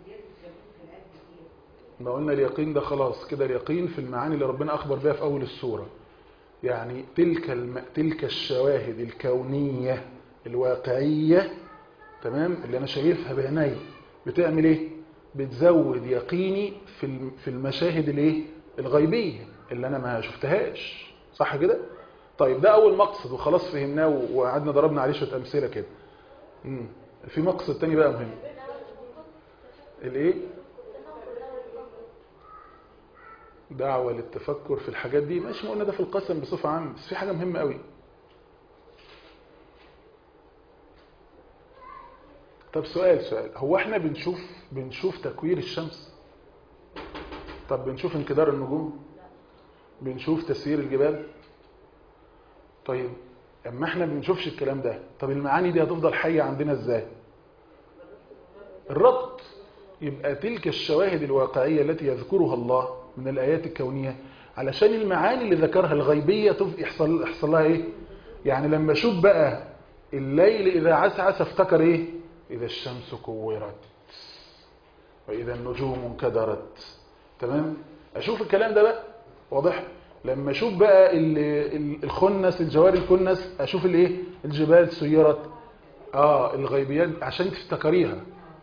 B: ما قلنا اليقين ده خلاص كده اليقين في المعاني اللي ربنا أخبر بها في أول السورة يعني تلك الم... تلك الشواهد الكونية الواقعية تمام اللي أنا شايفها بعيني بتعمل إيه؟ بتزود يقيني في الم- في المشاهد الإيه؟ الغيبية اللي أنا ما شفتهاش صح كده؟ طيب ده أول مقصد وخلاص فهمناه و- وقعدنا ضربنا عليه شوية أمثلة كده مم. في مقصد تاني بقى مهم الايه دعوة للتفكر في الحاجات دي ماشي ما قلنا ده في القسم بصفة عامة بس في حاجة مهمة قوي طب سؤال سؤال هو احنا بنشوف بنشوف تكوير الشمس طب بنشوف انكدار النجوم بنشوف تسيير الجبال طيب اما احنا بنشوفش الكلام ده طب المعاني دي هتفضل حية عندنا ازاي الربط يبقى تلك الشواهد الواقعية التي يذكرها الله من الآيات الكونية علشان المعاني اللي ذكرها الغيبية تف- يحصل, يحصل لها ايه يعني لما اشوف بقى الليل إذا عسعس افتكر ايه إذا الشمس كورت وإذا النجوم انكدرت تمام أشوف الكلام ده بقى واضح لما أشوف بقى ال- ال- الخنس الجوار الكنس أشوف الايه الجبال سيرت آه الغيبيات عشان تفتكريها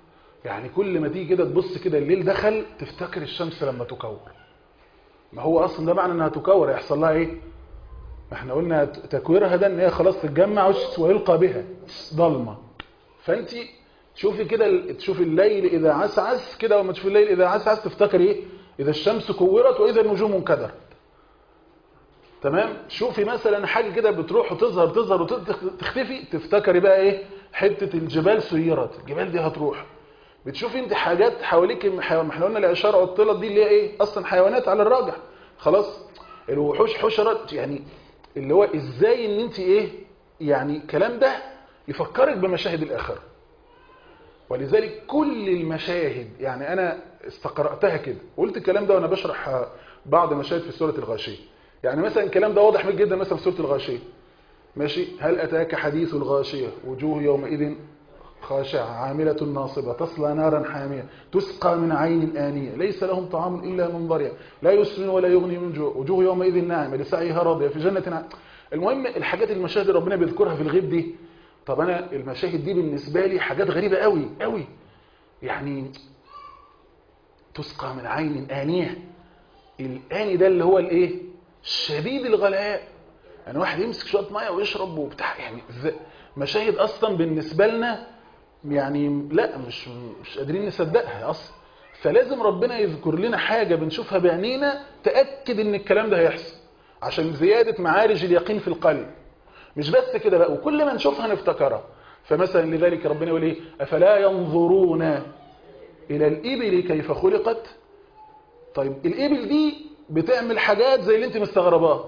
B: يعني كل ما تيجي كده تبص كده الليل دخل تفتكر الشمس لما تكور ما هو اصلا ده معنى انها تكور هيحصل لها ايه ما احنا قلنا تكويرها ده ان هي خلاص تتجمع وش- ويلقى بها ضلمه فانت شوفي كده ال- تشوفي الليل اذا عسعس كده وما تشوفي الليل اذا عسعس تفتكري ايه اذا الشمس كورت واذا النجوم انكدرت تمام شوفي مثلا حاجه كده بتروح وتظهر تظهر وتختفي تفتكري بقى ايه حته الجبال سيرت الجبال دي هتروح بتشوفي انت حاجات حواليك ما احنا قلنا العشار عطلت دي اللي هي ايه اصلا حيوانات على الراجح خلاص الوحوش حشرت يعني اللي هو ازاي ان انت ايه يعني الكلام ده يفكرك بمشاهد الاخره ولذلك كل المشاهد يعني انا استقرأتها كده وقلت الكلام ده وانا بشرح بعض مشاهد في سوره الغاشيه يعني مثلا الكلام ده واضح جدا مثلا في سوره الغاشيه ماشي هل اتاك حديث الغاشيه وجوه يومئذ خاشعة عاملة ناصبة تصلى نارا حامية تسقى من عين آنية ليس لهم طعام إلا من ضريع لا يسمن ولا يغني من جوع وجوه يومئذ ناعمة لسعيها راضية في جنة نعم المهم الحاجات المشاهد اللي ربنا بيذكرها في الغيب دي طب أنا المشاهد دي بالنسبة لي حاجات غريبة قوي قوي يعني تسقى من عين آنية الآني ده اللي هو الايه شديد الغلاء يعني واحد يمسك شوية مية ويشرب وبتاع يعني ذ- مشاهد أصلا بالنسبة لنا يعني لا مش مش قادرين نصدقها اصلا فلازم ربنا يذكر لنا حاجة بنشوفها بعينينا تأكد ان الكلام ده هيحصل عشان زيادة معارج اليقين في القلب مش بس كده بقى وكل ما نشوفها نفتكرها فمثلا لذلك ربنا يقول ايه افلا ينظرون الى الابل كيف خلقت طيب الابل دي بتعمل حاجات زي اللي انت مستغرباها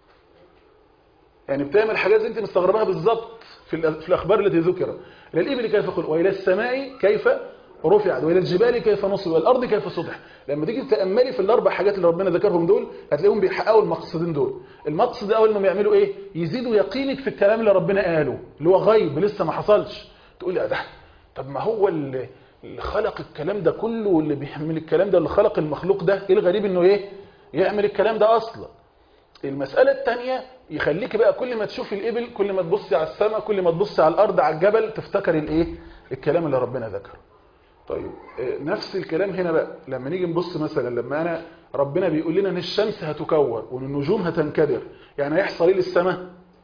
B: يعني بتعمل حاجات زي انت مستغرباها بالظبط في الأ- في الاخبار التي ذكرت الى الابل كيف خلق والى السماء كيف رفعت والى الجبال كيف نصب والارض كيف سطح لما تيجي تتاملي في الاربع حاجات اللي ربنا ذكرهم دول هتلاقيهم بيحققوا المقصدين دول المقصد الاول انهم يعملوا ايه يزيدوا يقينك في الكلام اللي ربنا قاله اللي هو غيب لسه ما حصلش تقول لي ده طب ما هو اللي اللي خلق الكلام ده كله واللي بيعمل الكلام ده اللي خلق المخلوق ده ايه الغريب انه ايه يعمل الكلام ده اصلا المسألة الثانية يخليك بقى كل ما تشوف الإبل كل ما تبصي على السماء كل ما تبصي على الأرض على الجبل تفتكر الإيه الكلام اللي ربنا ذكره طيب آه، نفس الكلام هنا بقى لما نيجي نبص مثلا لما أنا ربنا بيقول لنا إن الشمس هتكور وإن النجوم هتنكدر يعني هيحصل إيه للسماء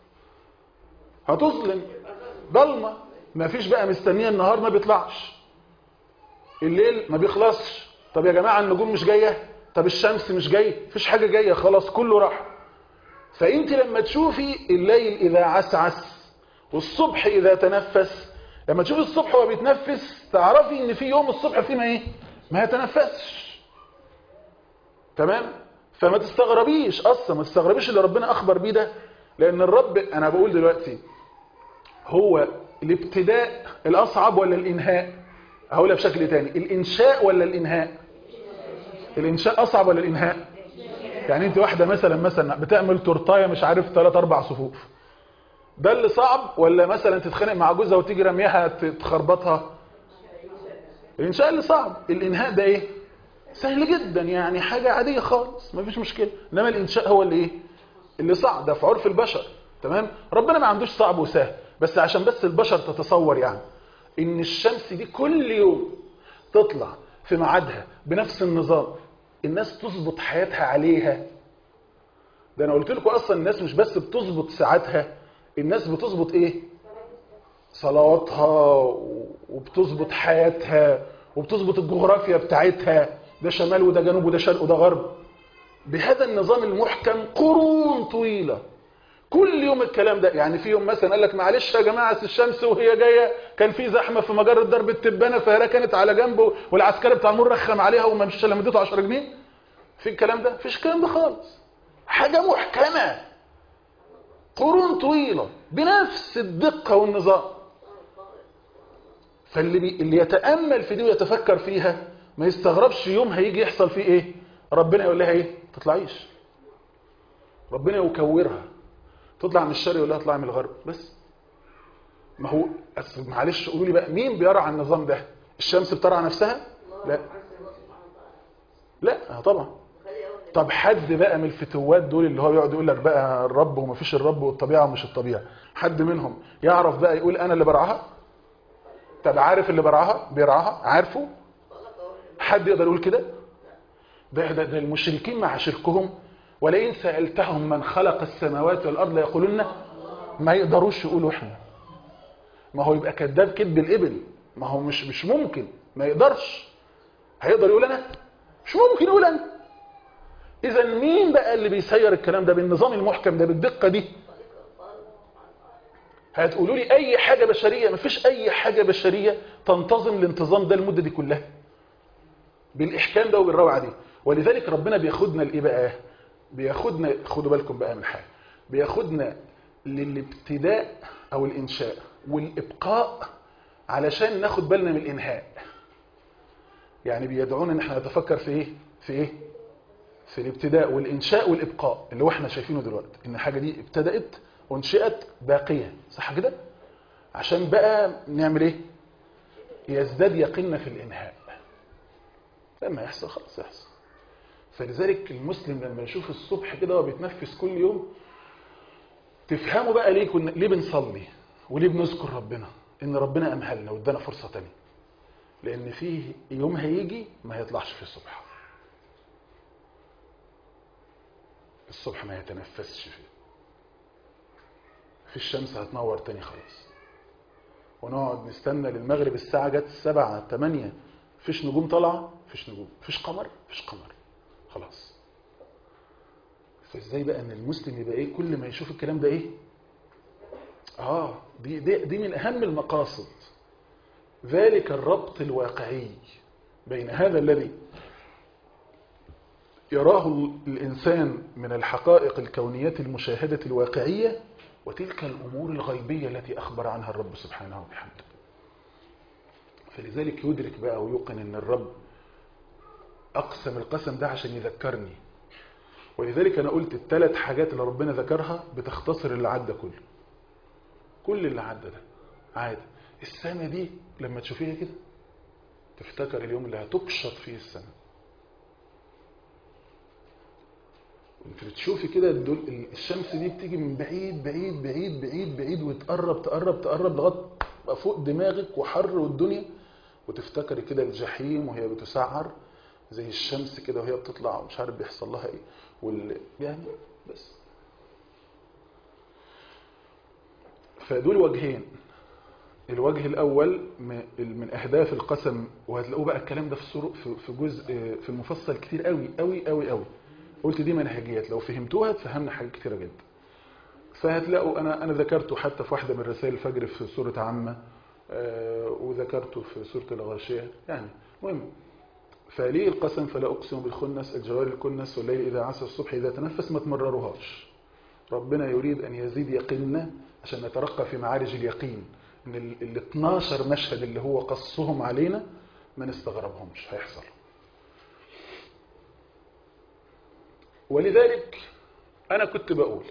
B: هتظلم ضلمة ما فيش بقى مستنية النهار ما بيطلعش الليل ما بيخلصش طب يا جماعة النجوم مش جاية طب الشمس مش جاية مفيش حاجة جاية خلاص كله راح فانت لما تشوفي الليل اذا عسعس والصبح اذا تنفس لما تشوفي الصبح وهو بيتنفس تعرفي ان في يوم الصبح فيه ما ايه ما يتنفسش تمام فما تستغربيش اصلا ما تستغربيش اللي ربنا اخبر بيه ده لان الرب انا بقول دلوقتي هو الابتداء الاصعب ولا الانهاء هقولها بشكل تاني الانشاء ولا الانهاء الانشاء اصعب ولا الانهاء يعني انت واحدة مثلا مثلا بتعمل تورتايه مش عارف ثلاث اربع صفوف ده اللي صعب ولا مثلا تتخانق مع جوزها وتيجي رميها ت- تخربطها الانشاء اللي صعب الانهاء ده ايه سهل جدا يعني حاجة عادية خالص مفيش مشكلة انما الانشاء هو اللي ايه اللي صعب ده في عرف البشر تمام ربنا ما عندوش صعب وسهل بس عشان بس البشر تتصور يعني ان الشمس دي كل يوم تطلع في ميعادها بنفس النظام الناس تظبط حياتها عليها ده انا قلت لكم اصلا الناس مش بس بتظبط ساعاتها الناس بتظبط ايه صلواتها و- وبتظبط حياتها وبتظبط الجغرافيا بتاعتها ده شمال وده جنوب وده شرق وده غرب بهذا النظام المحكم قرون طويلة كل يوم الكلام ده يعني في يوم مثلا قال لك معلش يا جماعة الشمس وهي جاية كان في زحمة في مجرة درب التبانة فهي كانت على جنبه والعسكري بتاع المر رخم عليها وما مشيش الا اديته 10 جنيه في الكلام ده فيش الكلام ده خالص حاجة محكمة قرون طويلة بنفس الدقة والنظام فاللي بي... اللي يتأمل في دي ويتفكر فيها ما يستغربش يوم هيجي يحصل فيه ايه ربنا يقول لها ايه تطلعيش ربنا يكورها تطلع من الشرق يقول لها اطلعي من الغرب بس ما هو أصل معلش قولوا لي بقى مين بيرعى النظام ده الشمس بترعى نفسها لا لا طبعا طب حد بقى من الفتوات دول اللي هو يقعد يقول لك بقى الرب ومفيش الرب والطبيعه ومش الطبيعه حد منهم يعرف بقى يقول انا اللي برعاها طب عارف اللي برعاها بيرعاها عارفه حد يقدر يقول كده ده, ده, ده المشركين مع شركهم ولئن سألتهم من خلق السماوات والأرض ليقولون ما يقدروش يقولوا احنا ما هو يبقى كذاب كذب الإبل ما هو مش مش ممكن ما يقدرش هيقدر يقول أنا مش ممكن يقول أنا إذا مين بقى اللي بيسير الكلام ده بالنظام المحكم ده بالدقة دي هتقولوا لي أي حاجة بشرية مفيش أي حاجة بشرية تنتظم الانتظام ده المدة دي كلها بالإحكام ده وبالروعة دي ولذلك ربنا بياخدنا لإيه بقى بياخدنا خدوا بالكم بقى من حاجة بياخدنا للابتداء أو الإنشاء والإبقاء علشان ناخد بالنا من الإنهاء يعني بيدعونا ان احنا نتفكر في ايه في ايه في الابتداء والإنشاء والإبقاء اللي هو احنا شايفينه دلوقتي ان الحاجة دي ابتدأت وانشئت باقية صح كده عشان بقى نعمل ايه يزداد يقيننا في الإنهاء لما يحصل خلاص يحصل فلذلك المسلم لما يشوف الصبح كده وهو بيتنفس كل يوم تفهموا بقى ليه كنا ليه بنصلي وليه بنذكر ربنا ان ربنا امهلنا وادانا فرصه ثانيه لان فيه يوم هيجي ما هيطلعش في الصبح الصبح ما يتنفسش فيه في الشمس هتنور تاني خلاص ونقعد نستنى للمغرب الساعه جت السبعة تمانية فيش نجوم طالعه فيش نجوم فيش قمر فيش قمر خلاص فازاي بقى ان المسلم يبقى ايه كل ما يشوف الكلام ده ايه اه دي دي, دي من اهم المقاصد ذلك الربط الواقعي بين هذا الذي يراه الإنسان من الحقائق الكونية المشاهدة الواقعية وتلك الأمور الغيبية التي أخبر عنها الرب سبحانه وبحمده فلذلك يدرك بقى ويوقن أن الرب أقسم القسم ده عشان يذكرني ولذلك أنا قلت الثلاث حاجات اللي ربنا ذكرها بتختصر اللي عدى كله كل اللي عدى ده عادي السنة دي لما تشوفيها كده تفتكر اليوم اللي هتبشط فيه السنة انت بتشوفي كده الشمس دي بتيجي من بعيد بعيد بعيد بعيد بعيد وتقرب تقرب تقرب لغايه فوق دماغك وحر والدنيا وتفتكري كده الجحيم وهي بتسعر زي الشمس كده وهي بتطلع ومش عارف بيحصل لها ايه وال... يعني بس فدول وجهين الوجه الأول من أهداف القسم وهتلاقوه بقى الكلام ده في في جزء في المفصل كتير قوي قوي قوي قوي قلت دي منهجيات لو فهمتوها تفهمنا حاجات كتيرة جدا فهتلاقوا أنا أنا ذكرته حتى في واحدة من رسائل الفجر في سورة عامة وذكرته في سورة الغاشية يعني مهم فليه القسم فلا أقسم بالخنس الجوار الكنس والليل إذا عسى الصبح إذا تنفس ما تمرروهاش ربنا يريد أن يزيد يقيننا عشان نترقى في معارج اليقين ان ال 12 مشهد اللي هو قصهم علينا ما نستغربهمش هيحصل ولذلك انا كنت بقول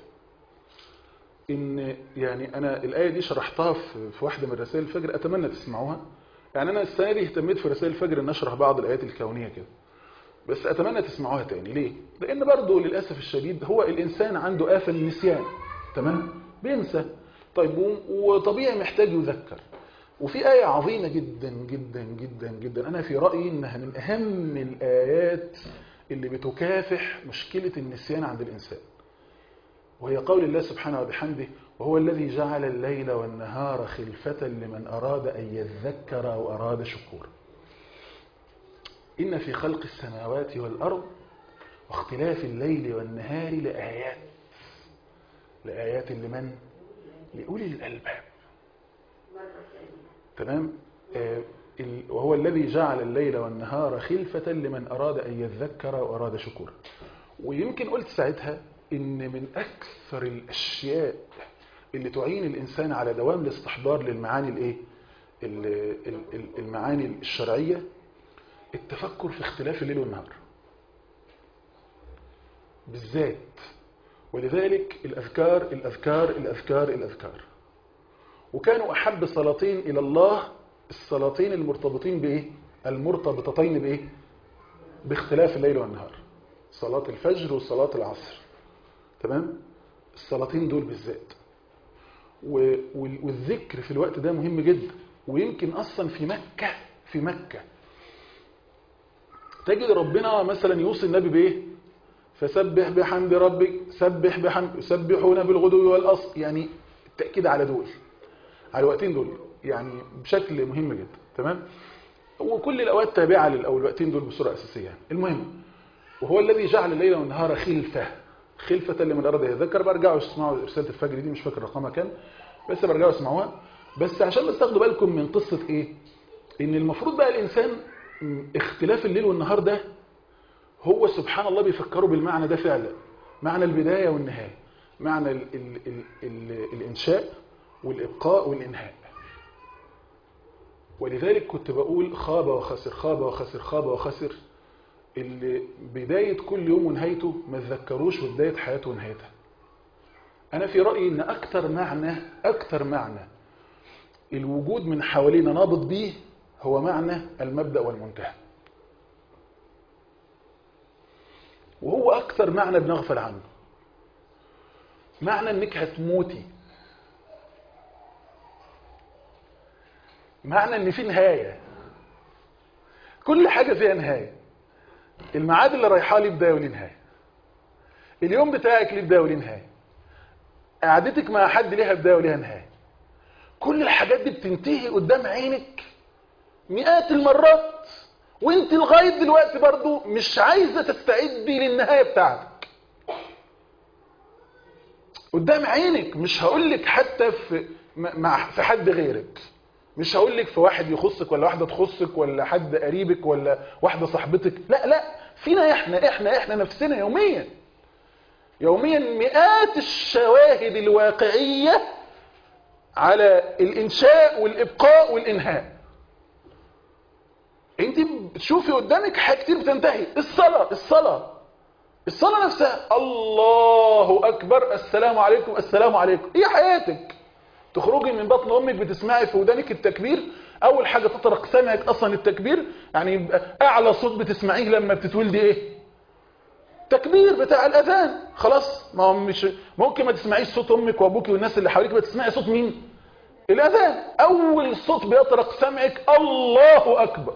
B: ان يعني انا الايه دي شرحتها في واحده من رسائل الفجر اتمنى تسمعوها يعني انا السنه دي اهتميت في رسائل الفجر ان اشرح بعض الايات الكونيه كده بس اتمنى تسمعوها تاني ليه لان برضه للاسف الشديد هو الانسان عنده آفة النسيان تمام بينسى طيب وطبيعي محتاج يذكر وفي آية عظيمة جدا جدا جدا جدا أنا في رأيي إنها من أهم الآيات اللي بتكافح مشكلة النسيان عند الإنسان وهي قول الله سبحانه وبحمده وهو الذي جعل الليل والنهار خلفة لمن أراد أن يذكر أو أراد شكورا إن في خلق السماوات والأرض واختلاف الليل والنهار لآيات لآيات لمن؟ لأولي الألباب تمام آه وهو الذي جعل الليل والنهار خلفة لمن أراد أن يذكر وأراد شكورا ويمكن قلت ساعتها إن من أكثر الأشياء اللي تعين الإنسان على دوام الاستحضار للمعاني الإيه؟ المعاني الشرعية التفكر في اختلاف الليل والنهار بالذات ولذلك الأذكار الأذكار الأذكار الأذكار وكانوا أحب صلاتين إلى الله الصلاتين المرتبطين بإيه؟ المرتبطتين بإيه؟ باختلاف الليل والنهار صلاة الفجر وصلاة العصر تمام؟ الصلاتين دول بالذات والذكر في الوقت ده مهم جدا ويمكن اصلا في مكة في مكة تجد ربنا مثلا يوصي النبي بايه فسبح بحمد ربك سبح بحمد يسبحون بالغدو والاصل يعني التاكيد على دول على الوقتين دول يعني بشكل مهم جدا تمام وكل الاوقات تابعه للاول الوقتين دول بصوره اساسيه يعني. المهم وهو الذي جعل الليل والنهار خلفه خلفه لمن اراد يذكر برجعوا اسمعوا رساله الفجر دي مش فاكر رقمها كام بس برجعوا اسمعوها بس عشان بس تاخدوا بالكم من قصه ايه ان المفروض بقى الانسان اختلاف الليل والنهار ده هو سبحان الله بيفكروا بالمعنى ده فعلا معنى البدايه والنهايه معنى ال ال ال ال الانشاء والابقاء والانهاء ولذلك كنت بقول خاب وخسر خاب وخسر خاب وخسر اللي بداية كل يوم ونهايته ما تذكروش بداية حياته ونهايتها أنا في رأيي أن أكتر معنى أكتر معنى الوجود من حوالينا نابط بيه هو معنى المبدأ والمنتهى وهو أكتر معنى بنغفل عنه معنى أنك هتموتي معنى أن في نهاية كل حاجة فيها نهاية الميعاد اللي رايحه لي بدايه وليه نهايه اليوم بتاعك ليه بدايه وليه نهايه قعدتك مع حد ليها بدايه وليها نهايه كل الحاجات دي بتنتهي قدام عينك مئات المرات وانت لغايه دلوقتي برضو مش عايزه تستعدي للنهايه بتاعتك قدام عينك مش هقول لك حتى في مع في حد غيرك مش هقول لك في واحد يخصك ولا واحده تخصك ولا حد قريبك ولا واحده صاحبتك لا لا فينا احنا احنا احنا نفسنا يوميا يوميا مئات الشواهد الواقعيه على الانشاء والابقاء والانهاء انت بتشوفي قدامك حاجات كتير بتنتهي الصلاه الصلاه الصلاه نفسها الله اكبر السلام عليكم السلام عليكم ايه حياتك تخرجي من بطن امك بتسمعي في ودانك التكبير اول حاجه تطرق سمعك اصلا التكبير يعني يبقى اعلى صوت بتسمعيه لما بتتولدي ايه تكبير بتاع الاذان خلاص ما هو مش ممكن ما تسمعيش صوت امك وابوك والناس اللي حواليك بتسمعي صوت مين الاذان اول صوت بيطرق سمعك الله اكبر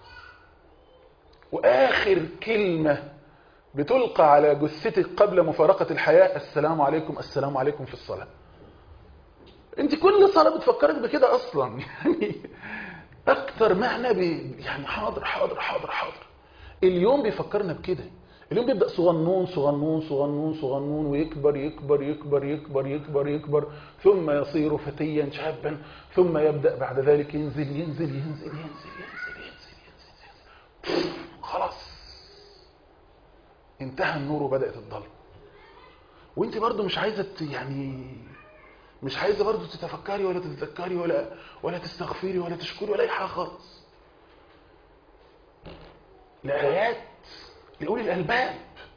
B: واخر كلمه بتلقى على جثتك قبل مفارقه الحياه السلام عليكم السلام عليكم في الصلاه انت كل صلاة بتفكرك بكده اصلا يعني اكتر معنى بي يعني حاضر حاضر حاضر حاضر اليوم بيفكرنا بكده اليوم بيبدأ صغنون صغنون صغنون صغنون ويكبر يكبر يكبر يكبر يكبر يكبر ثم يصير فتيا شابا ثم يبدأ بعد ذلك ينزل ينزل ينزل ينزل ينزل ينزل ينزل, ينزل. خلاص انتهى النور وبدأت الظلم وانت برضو مش عايزة يعني مش عايزه برضه تتفكري ولا تتذكري ولا ولا تستغفري ولا تشكري ولا اي حاجه خالص الايات لاولي الالباب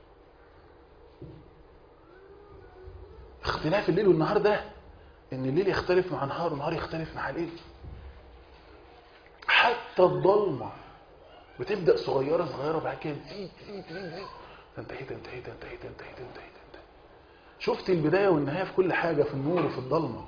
B: اختلاف الليل والنهار ده ان الليل يختلف مع النهار والنهار يختلف مع الليل حتى الضلمه بتبدا صغيره صغيره بعد كده تزيد تزيد تزيد تنتهي تنتهي تنتهي تنتهي تنتهي شفت البداية والنهاية في كل حاجة في النور وفي الضلمة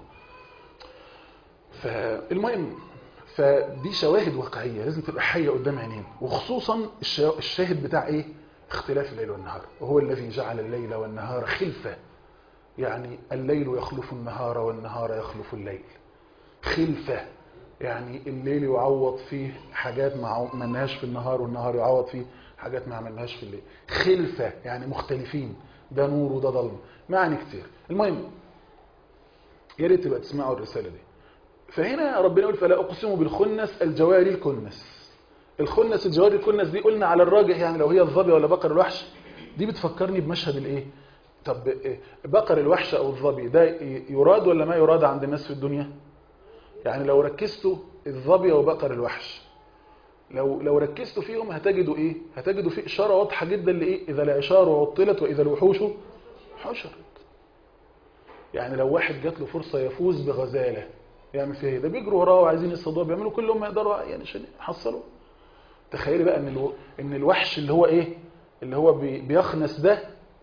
B: فالمهم فدي شواهد واقعية لازم تبقى حية قدام عينين وخصوصا الشاهد بتاع ايه اختلاف الليل والنهار وهو الذي جعل الليل والنهار خلفة يعني الليل يخلف النهار والنهار يخلف الليل خلفة يعني الليل يعوض فيه حاجات ما عملناهاش في النهار والنهار يعوض فيه حاجات ما عملناهاش في الليل خلفة يعني مختلفين ده نور وده ظلم معاني كتير المهم يا ريت تبقى تسمعوا الرسالة دي فهنا ربنا يقول فلا أقسم بالخنس الجواري الكنس الخنس الجواري الكنس دي قلنا على الراجح يعني لو هي الظبي ولا بقر الوحش دي بتفكرني بمشهد الايه طب بقر الوحش او الظبي ده يراد ولا ما يراد عند الناس في الدنيا يعني لو ركزتوا الظبي وبقر الوحش لو لو ركزتوا فيهم هتجدوا ايه هتجدوا في اشاره واضحه جدا لايه اذا العشار عطلت واذا الوحوش حشرت يعني لو واحد جات له فرصه يفوز بغزاله يعمل فيها ايه ده بيجروا وراه وعايزين يصطادوها بيعملوا كل ما يقدروا يعني عشان يحصلوا تخيلي بقى ان الو... ان الوحش اللي هو ايه اللي هو بي... بيخنس ده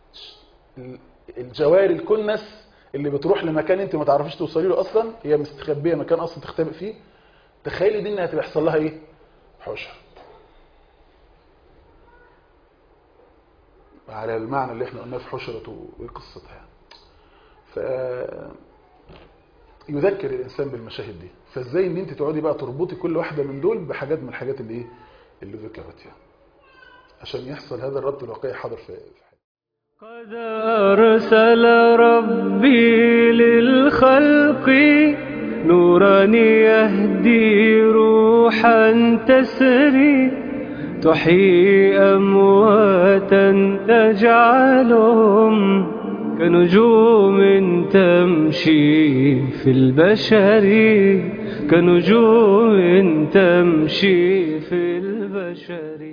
B: الجواري الكنس اللي بتروح لمكان انت ما تعرفيش توصلي له اصلا هي مستخبيه مكان اصلا تختبئ فيه تخيلي دي انها هتبقى يحصل لها ايه حشر على المعنى اللي احنا قلناه في حشرة وقصتها يعني. ف يذكر الانسان بالمشاهد دي فازاي ان انت تقعدي بقى تربطي كل واحده من دول بحاجات من الحاجات اللي ايه اللي ذكرت يعني عشان يحصل هذا الربط الواقعي حاضر في في حياتك.
A: قد أرسل ربي للخلق نورا يهدي روحا تسري تحيي أمواتا تجعلهم كنجوم تمشي في البشر كنجوم تمشي في البشر